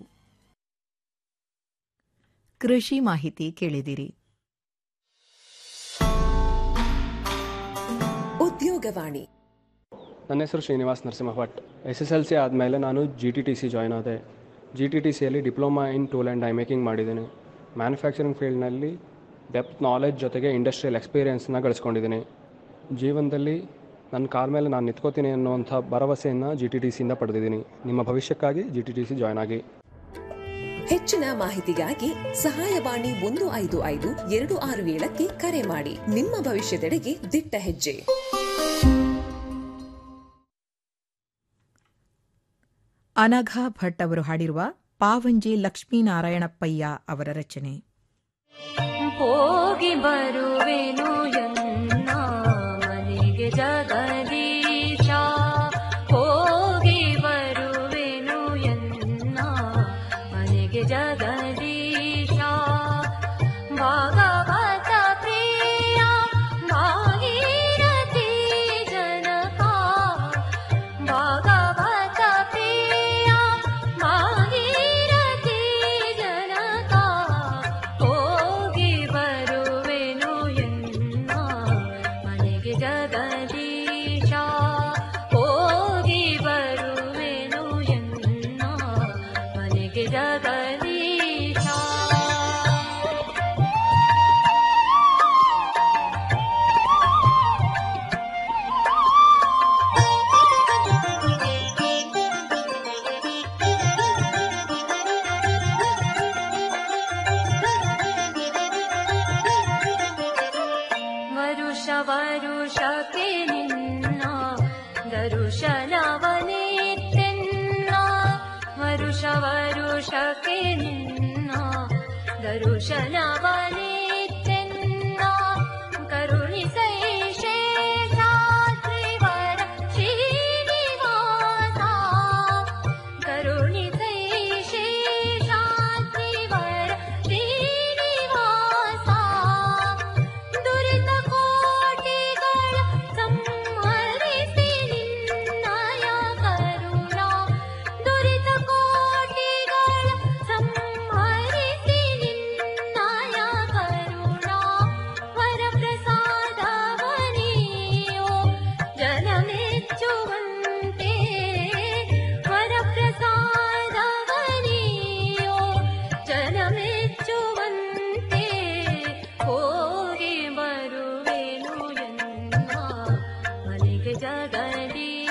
ಕೃಷಿ ಮಾಹಿತಿ ಕೇಳಿದಿರಿ ಉದ್ಯೋಗ ಯೋಗವಾಣಿ ನನ್ನ ಹೆಸರು Srinivas Narasimha Bhat S S L C ಆದಮೇಲೆ ನಾನು G T T C join ಆದೆ ಜಿ ಟಿ ಟಿ ಸಿಯಲ್ಲಿ diploma in tool and die making ಮಾಡಿದ್ದೀನಿ ಮ್ಯಾನುಫ್ಯಾಕ್ಚರಿಂಗ್ ಫೀಲ್ಡ್ನಲ್ಲಿ ಡೆಪ್ತ್ ನಾಲೆಜ್ ಜೊತೆಗೆ ಇಂಡಸ್ಟ್ರಿಯಲ್ ಎಕ್ಸ್ಪೀರಿಯೆನ್ಸ್ನ ಗಳಿಸ್ಕೊಂಡಿದ್ದೀನಿ ಜೀವನದಲ್ಲಿ ನನ್ನ ಕಾಲ ಮೇಲೆ ನಾನು ನಿಂತ್ಕೋತೀನಿ ಅನ್ನುವಂಥ ಭರವಸೆಯನ್ನು ಜಿ ಟಿ ಟಿ ಸಿಯಿಂದ ಪಡೆದಿದ್ದೀನಿ ನಿಮ್ಮ ಭವಿಷ್ಯಕ್ಕಾಗಿ G T T C join ಆಗಿ ಹೆಚ್ಚಿನ ಮಾಹಿತಿಗಾಗಿ ಸಹಾಯವಾಣಿ ಒಂದು ಐದು ಐದು ಎರಡು ಆರು ಏಳಕ್ಕೆ ಕರೆ ಮಾಡಿ ನಿಮ್ಮ ಭವಿಷ್ಯದೆಡೆಗೆ ದಿಟ್ಟ ಹೆಜ್ಜೆ ಅನಘಾ ಭಟ್ ಅವರು ಹಾಡಿರುವ ಪಾವಂಜಿ ಲಕ್ಷ್ಮೀನಾರಾಯಣಪ್ಪಯ್ಯ ಅವರ ರಚನೆ ಹೋಗಿ ಬರುವೆನು ಎನ್ನ ಮನೆಗೆ ಜಗದೀಶ ಹೋಗಿ ಬರುವೆನು ಎನ್ನ ಮನೆಗೆ ಜಗದೀಶ ಭಾಗವತ ಪ್ರಿಯ ಭಾಗೀರಥಿ ಜನಕ ಭಾಗವತ ಪ್ರಿಯ ಭಾಗೀರಥಿ ಜನಕ ಹೋಗಿ ಬರುವೆನು ಎನ್ನ ಮನೆಗೆ ಜಗದೀಶ ಹೋಗಿ ಬರುವೆನು ಎನ್ನ ಮನೆಗೆ ಜಗದೀಶ ವರುಷ ವರುಷಕ್ಕೆ ನಿನ್ನ ದರುಶನವನಿತ್ತೆನ್ನ ವರುಷ ವರುಷಕ್ಕೆ ನಿನ್ನ ದರುಶನವನಿತ್ತೆನ್ನ ಕರುಣಿಸೈ ಶೇಷಾದ್ರಿವರ ಶ್ರೀನಿವಾಸ ಕರುಣಿಸೈ ಶೇಷಾದ್ರಿವರ ಶ್ರೀನಿವಾಸ ದುರಿತ ಕೋಟಿಗಳ ಸಂಹರಿಸಿ ನಿನ್ನಯ ಕರುಣಾ ದುರಿತ ಕೋಟಿಗಳ ಸಂಹರಿಸಿ ನಿನ್ನಯ ಕರುಣಾ ವರಪ್ರಸಾದವನಿಯೋ ಜನಮೆಚ್ಚುವಂತೆ ವರಪ್ರಸಾದವನಿಯೋ ಜನಮೆಚ್ಚುವಂತೆ ಹೋಗಿ ಬರುವೆನು ಎನ್ನ ಮನೆಗೆ ಜಗದೀಶ